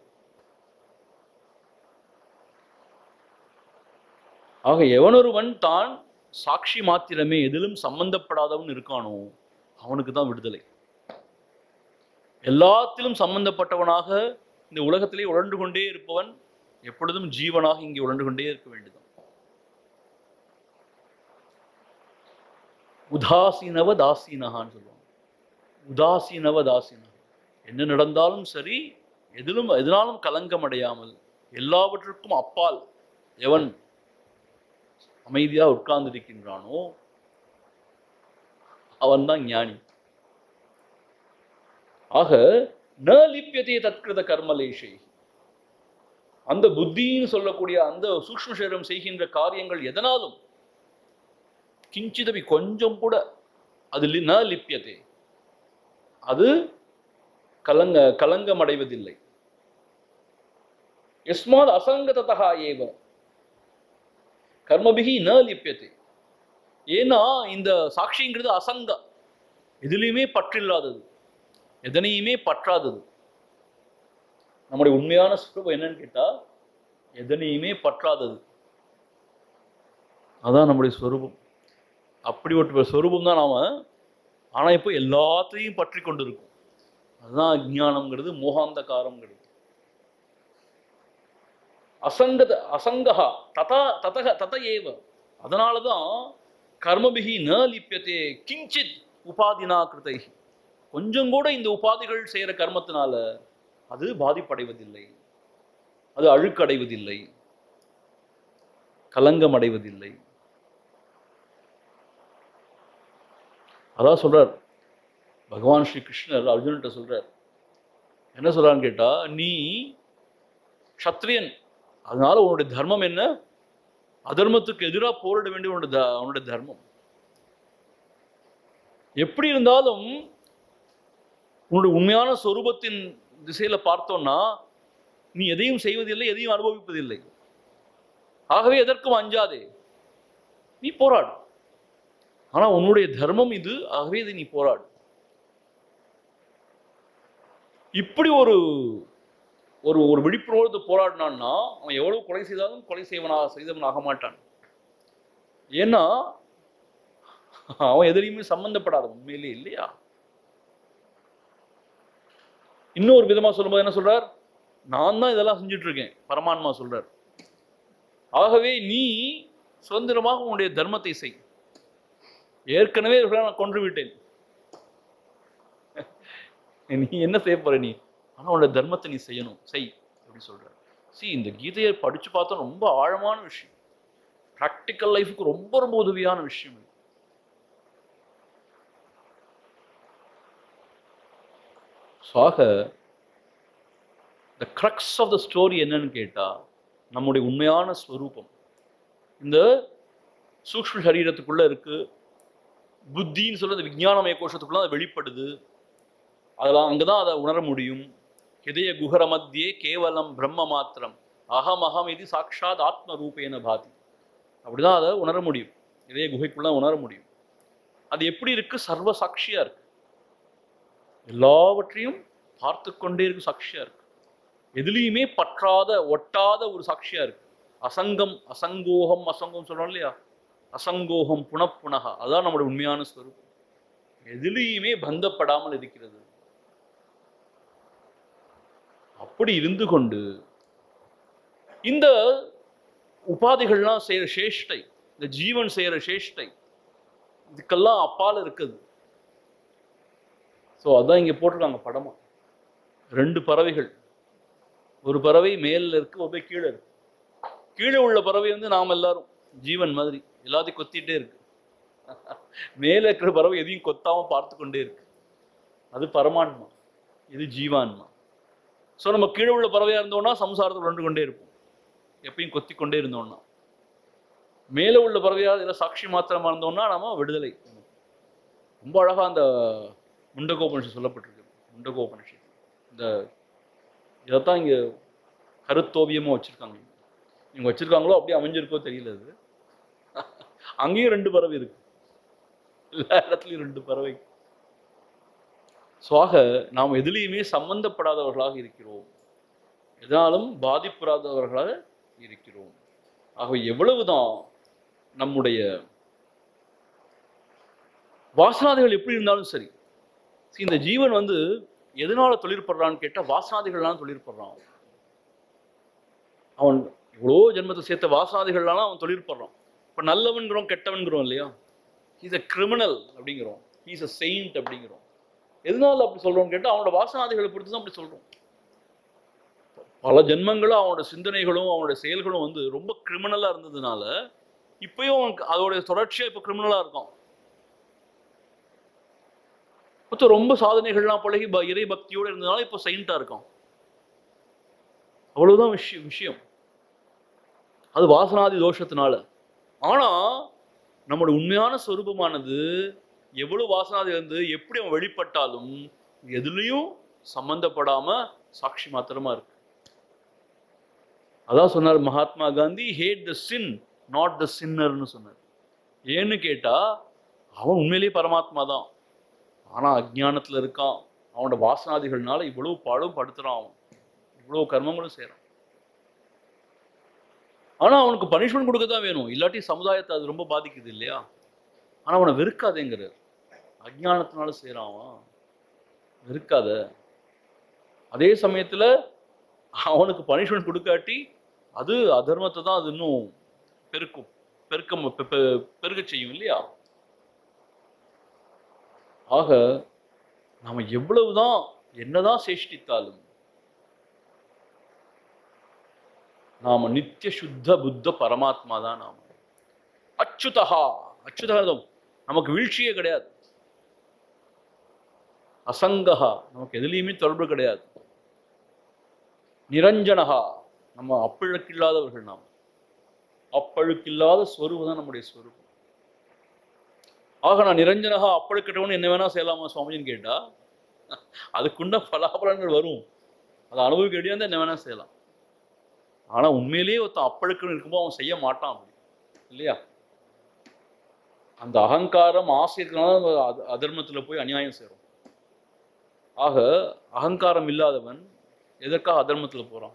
ஆக எவனொருவன் தான் சாட்சி மாத்திரமே எதிலும் சம்பந்தப்படாதவன் இருக்கானோ அவனுக்கு தான் விடுதலை எல்லாத்திலும் சம்பந்தப்பட்டவனாக இந்த உலகத்திலே உழண்டு கொண்டே இருப்பவன் எப்பொழுதும் ஜீவனாக இங்கே உழண்டு கொண்டே இருக்க வேண்டியது உதாசீனவ தாசீனகான்னு சொல்லுவாங்க உதாசீனவ தாசீனக என்ன நடந்தாலும் சரி எதிலும் எதனாலும் கலங்கம் அடையாமல் எல்லாவற்றுக்கும் அப்பால் எவன் அமைதியா உட்கார்ந்திருக்கின்றானோ அவன்தான் ஞானி ஆக ந லிப்பியதே தற்கிருத கர்மலேஷை அந்த புத்தின்னு சொல்லக்கூடிய அந்த சூக்ஷ்ம சரீரம் செய்கின்ற காரியங்கள் எதனாலும் கிஞ்சிதவி கொஞ்சம் கூட அது லி- ந லிப்பியதே அது கலங்க கலங்கம் அடைவதில்லை எஸ்மாத் அசங்கதா ஏவ கர்மபிகி ந லிப்பியதே ஏன்னா இந்த சாட்சிங்கிறது அசங்க எதுலையுமே பற்றில்லாதது எதனையுமே பற்றாதது நம்முடைய உண்மையான சுரூபம் என்னன்னு கேட்டா எதனையுமே பற்றாதது அதான் நம்முடைய ஸ்வரூபம் அப்படி ஒரு ஸ்வரூபம் தான் நாம ஆனா இப்போ எல்லாத்தையும் பற்றி கொண்டு இருக்கும் அதுதான் அஜ்ஞானம்ங்கிறது மோகாந்தகாரம்ங்கிறது அசங்கத அசங்கஹா ததா ததக தத ஏவ அதனாலதான் கர்மபிகி ந லிப்பியதே கிஞ்சித் உபாதினா கிருதைஹி கொஞ்சம் கூட இந்த உபாதிகள் செய்யற கர்மத்தினால அது பாதிப்படைவதில்லை அது அழுக்கடைவதில்லை கலங்கம் அடைவதில்லை அதான் சொல்றார் பகவான் ஸ்ரீ கிருஷ்ணர் அர்ஜுன்கிட்ட சொல்றார் என்ன சொல்றான்னு கேட்டா நீ க்ஷத்ரியன் அதனால உன்னுடைய தர்மம் என்ன அதர்மத்துக்கு எதிராக போரிட வேண்டிய உன்னோட த- உன்னுடைய தர்மம் எப்படி இருந்தாலும் உன்னுடைய உண்மையான சொரூபத்தின் திசையில பார்த்தோம்னா நீ எதையும் செய்வதில்லை எதையும் அனுபவிப்பதில்லை ஆகவே எதற்கும் அஞ்சாதே நீ போராடு ஆனா உன்னுடைய தர்மம் இது ஆகவே இதை நீ போராடு இப்படி ஒரு ஒரு ஒரு விழிப்புணர்வு போராடினான்னா அவன் எவ்வளவு கொலை செய்தாலும் கொலை செய்வனாக செய்தவன் ஆக மாட்டான் ஏன்னா அவன் எதிரையுமே சம்பந்தப்படாத உண்மையிலே இல்லையா இன்னொரு விதமா சொல்லும்போது என்ன சொல்றார் நான் தான் இதெல்லாம் செஞ்சுட்டு இருக்கேன் பரமான்மா சொல்றார் ஆகவே நீ சுதந்திரமாக உன்னுடைய தர்மத்தை செய் ஏற்கனவே இவர்களை நான் கொன்று விட்டேன் நீ என்ன செய்ய போற நீ ஆனா உன்னோட தர்மத்தை நீ செய்யணும் செய் அப்படி சொல்றார் see இந்த கீதையை படிச்சு பார்த்தா ரொம்ப ஆழமான விஷயம் ப்ராக்டிக்கல் லைஃபுக்கு ரொம்ப ரொம்ப உதவியான விஷயம் இது So, ஆக the crux of the story என்னன்னு கேட்டா நம்முடைய உண்மையான ஸ்வரூபம் இந்த சூக்ஷ்ம சரீரத்துக்குள்ள இருக்கு புத்தின்னு சொல்றது விஞ்ஞானமய கோஷத்துக்குள்ள அது வெளிப்படுது அதெல்லாம் அங்கதான் அதை உணர முடியும் ஹிதய குஹர மத்தியே கேவலம் பிரம்ம மாத்திரம் அகம் அகம் இது சாட்சாத் ஆத்ம ரூபேன பாதி அப்படிதான் அதை உணர முடியும் இதய குகைக்குள்ள உணர முடியும் அது எப்படி இருக்கு சர்வ சாட்சியா இருக்கு எல்லாவற்றையும் பார்த்து கொண்டே இருக்கு சாட்சியா இருக்கு எதுலேயுமே பற்றாத ஒட்டாத ஒரு சாட்சியா இருக்கு அசங்கம் அசங்கோகம் அசங்கம் சொல்றோம் இல்லையா அசங்கோகம் புனப்புனகா அதான் நம்முடைய உண்மையான ஸ்வரூபம் எதுலேயுமே பந்தப்படாமல் இருக்கிறது அப்படி இருந்து கொண்டு இந்த உபாதிகள்லாம் செய்யற சேஷ்டை இந்த ஜீவன் செய்யற சேஷ்டை இதுக்கெல்லாம் அப்பால் இருக்குது ஸோ அதான் இங்க போட்டிருக்காங்க படமா ரெண்டு பறவைகள் ஒரு பறவை மேல்ல இருக்கு ஒரு கீழே இருக்கு கீழே உள்ள பறவை வந்து நாம் எல்லாரும் ஜீவன் மாதிரி எல்லாத்தையும் கொத்திட்டே இருக்கு மேலே இருக்கிற பறவை எதையும் கொத்தாம பார்த்து கொண்டே இருக்கு அது பரமான்மா இது ஜீவான்மா ஸோ நம்ம கீழே உள்ள பறவையா இருந்தோம்னா சம்சாரத்தில் ரெண்டு கொண்டே இருப்போம் எப்பயும் கொத்தி கொண்டே இருந்தோம்னா மேலே உள்ள பறவையா இதில் சாட்சி மாத்திரமா இருந்தோம்னா நம்ம விடுதலை ரொம்ப அழகா அந்த முண்டகோபனிஷம் சொல்லப்பட்டிருக்கு முண்டகோபனிஷம் இந்த இதைத்தான் இங்க கருத்தோவியமா வச்சிருக்காங்க இவங்க வச்சிருக்காங்களோ அப்படியே அமைஞ்சிருக்கோ தெரியல அது அங்கேயும் ரெண்டு பறவை இருக்கு எல்லா இடத்துலயும் ரெண்டு பறவை ஸோ ஆக நாம் எதுலேயுமே சம்பந்தப்படாதவர்களாக இருக்கிறோம் எதனாலும் பாதிப்புறாதவர்களாக இருக்கிறோம் ஆகவே எவ்வளவுதான் நம்முடைய வாசனாதிகள் எப்படி இருந்தாலும் சரி See, இந்த ஜீவன் வந்து எதனால தொழிற்படுறான்னு கேட்டா வாசனாதிகள்லாம் தொழிற்படுறான் அவன் இவ்வளோ ஜென்மத்தை சேர்த்த வாசனாதிகள்லாம் அவன் தொழிற்படுறான் இப்போ நல்லவன்கிறோம் கெட்டவன்கிறோம் இல்லையா ஹீஸ் அ கிரிமினல் அப்படிங்கிறோம் ஹீஸ் அ செயின்ட் அப்படிங்கிறோம் எதனால அப்படி சொல்றோம்னு கேட்டால் அவனோட வாசனாதிகளை பொறுத்து தான் அப்படி சொல்றோம் பல ஜென்மங்களும் அவனோட சிந்தனைகளும் அவனோட செயல்களும் வந்து ரொம்ப கிரிமினலா இருந்ததுனால இப்பயும் அவனுக்கு அதோடைய தொடர்ச்சியா இப்போ கிரிமினலா இருக்கான் மொத்தம் ரொம்ப சாதனைகள்லாம் பழகி ப- இறை பக்தியோட இருந்ததுனால இப்போ செயின்ட்டா இருக்கான் அவ்வளவுதான் விஷயம் விஷயம் அது வாசனாதி தோஷத்தினால ஆனா நம்மளோட உண்மையான சொரூபமானது எவ்வளவு வாசனாதி இருந்து எப்படி அவன் வெளிப்பட்டாலும் எதுலயும் சம்பந்தப்படாம சாட்சி மாத்திரமா இருக்கு அதான் சொன்னார் Mahatma Gandhi hate the sin not the சின்னர்னு சொன்னார் ஏன்னு கேட்டா அவன் உண்மையிலேயே பரமாத்மா தான் ஆனா அஜ்ஞானத்துல இருக்கான் அவனோட வாசனாதிகள்னால இவ்வளவு பாடும் படுத்துறான் அவன் இவ்வளவு கர்மங்களும் செய்றான் ஆனா அவனுக்கு பனிஷ்மெண்ட் கொடுக்க தான் வேணும் இல்லாட்டி சமுதாயத்தை அது ரொம்ப பாதிக்குது இல்லையா ஆனா அவனை வெறுக்காதேங்கிறார் அஜ்ஞானத்தினால செய்றான் அவன் வெறுக்காத அதே சமயத்துல அவனுக்கு பனிஷ்மெண்ட் கொடுக்காட்டி அது அதர்மத்தை தான் அது இன்னும் பெருக்கும் பெருக்கம் பெ- பெ- பெருகச் செய்யும் இல்லையா ஆக நாம எவ்வளவுதான் என்னதான் சேஷ்டித்தாலும் நாம நித்திய சுத்த புத்த பரமாத்மா தான் நாம அச்சுதஹா அச்சுதகம் நமக்கு வீழ்ச்சியே கிடையாது அசங்கஹா நமக்கு எதுலேயுமே தொடர்பு கிடையாது நிரஞ்சனஹா நம்ம அப்பழுக்கில்லாதவர்கள் நாம் அப்பழுக்கில்லாத ஸ்வரூபம் தான் நம்முடைய ஸ்வரூபம் ஆக நான் நிரஞ்சனகா அப்பழுக்கட்டவன் என்ன வேணா செய்யலாமா சுவாமின்னு கேட்டா அதுக்குண்ட பலாபலன்கள் வரும் அதை அனுபவிக்க வேண்டியது என்ன வேணா செய்யலாம் ஆனா உண்மையிலேயே ஒருத்தன் அப்பழுக்கன்னு இருக்கும்போது அவன் செய்ய மாட்டான் அப்படி இல்லையா அந்த அகங்காரம் ஆசை இருக்கனால நம்ம அத- அதர்மத்துல போய் அநியாயம் செய்றோம் ஆக அகங்காரம் இல்லாதவன் எதற்காக அதர்மத்துல போறான்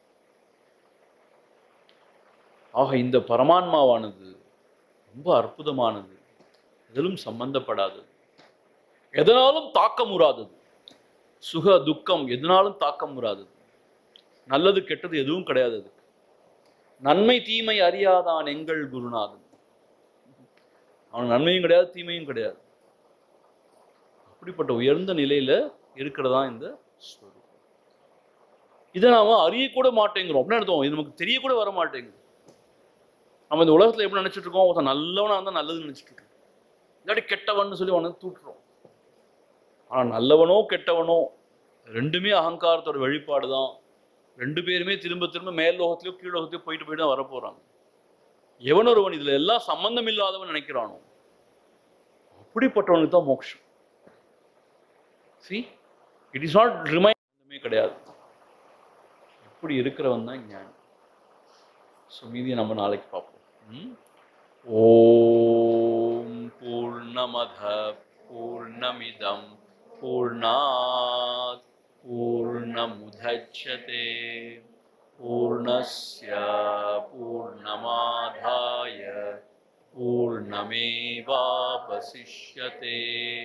ஆக இந்த பரமான்மாவானது ரொம்ப அற்புதமானது எதிலும் சம்பந்தப்படாதது எதனாலும் தாக்கமுறாதது சுக துக்கம் எதனாலும் தாக்கமுறாதது நல்லது கெட்டது எதுவும் கிடையாது அதுக்கு நன்மை தீமை அறியாதான் எங்கள் குருநாதன் அவன் நன்மையும் கிடையாது தீமையும் கிடையாது அப்படிப்பட்ட உயர்ந்த நிலையில இருக்கிறதா இந்த ஸ்வரூபம் இதை நாம அறியக்கூட மாட்டேங்கிறோம் அப்படின்னு அர்த்தம் இது நமக்கு தெரியக்கூட வர மாட்டேங்குது நம்ம இந்த உலகத்துல எப்படி நினைச்சிட்டு இருக்கோம் ஒருத்தன் நல்லவனா இருந்தா நல்லதுன்னு நினைச்சிட்டு இருக்கோம் இல்லாட்டி கெட்டவன்னு சொல்லி அவனை தூட்டுறோம் ஆனா நல்லவனோ கெட்டவனோ ரெண்டுமே அகங்காரத்தோட வெளிப்பாடு தான் ரெண்டு பேருமே திரும்ப திரும்ப மேல் லோகத்திலயோ கீழ் லோகத்திலயோ போயிட்டு போயிட்டு தான் வரப்போறாங்க எவன் ஒருவன் இதுல எல்லாம் சம்பந்தம் இல்லாதவன் நினைக்கிறானோ அப்படிப்பட்டவனுக்கு தான் மோட்சம் see it is not remind கிடையாது இப்படி இருக்கிறவன் தான் ஞானி ஸோ மீதியை நம்ம நாளைக்கு பார்ப்போம் ம்? ஓம் பூர்ணமத பூர்ணமிதம் பூர்ணாத் பூர்ணமுதட்சதே பூர்ணஸ்ய பூர்ணமாதாய பூர்ணமேவாவசிஷ்யதே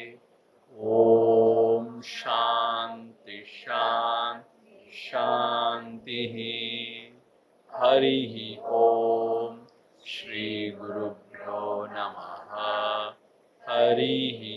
ஓம் சாந்தி சாந்தி शान्तिः हरिः ॐ श्रीगुरुभ्यो नमः हरिः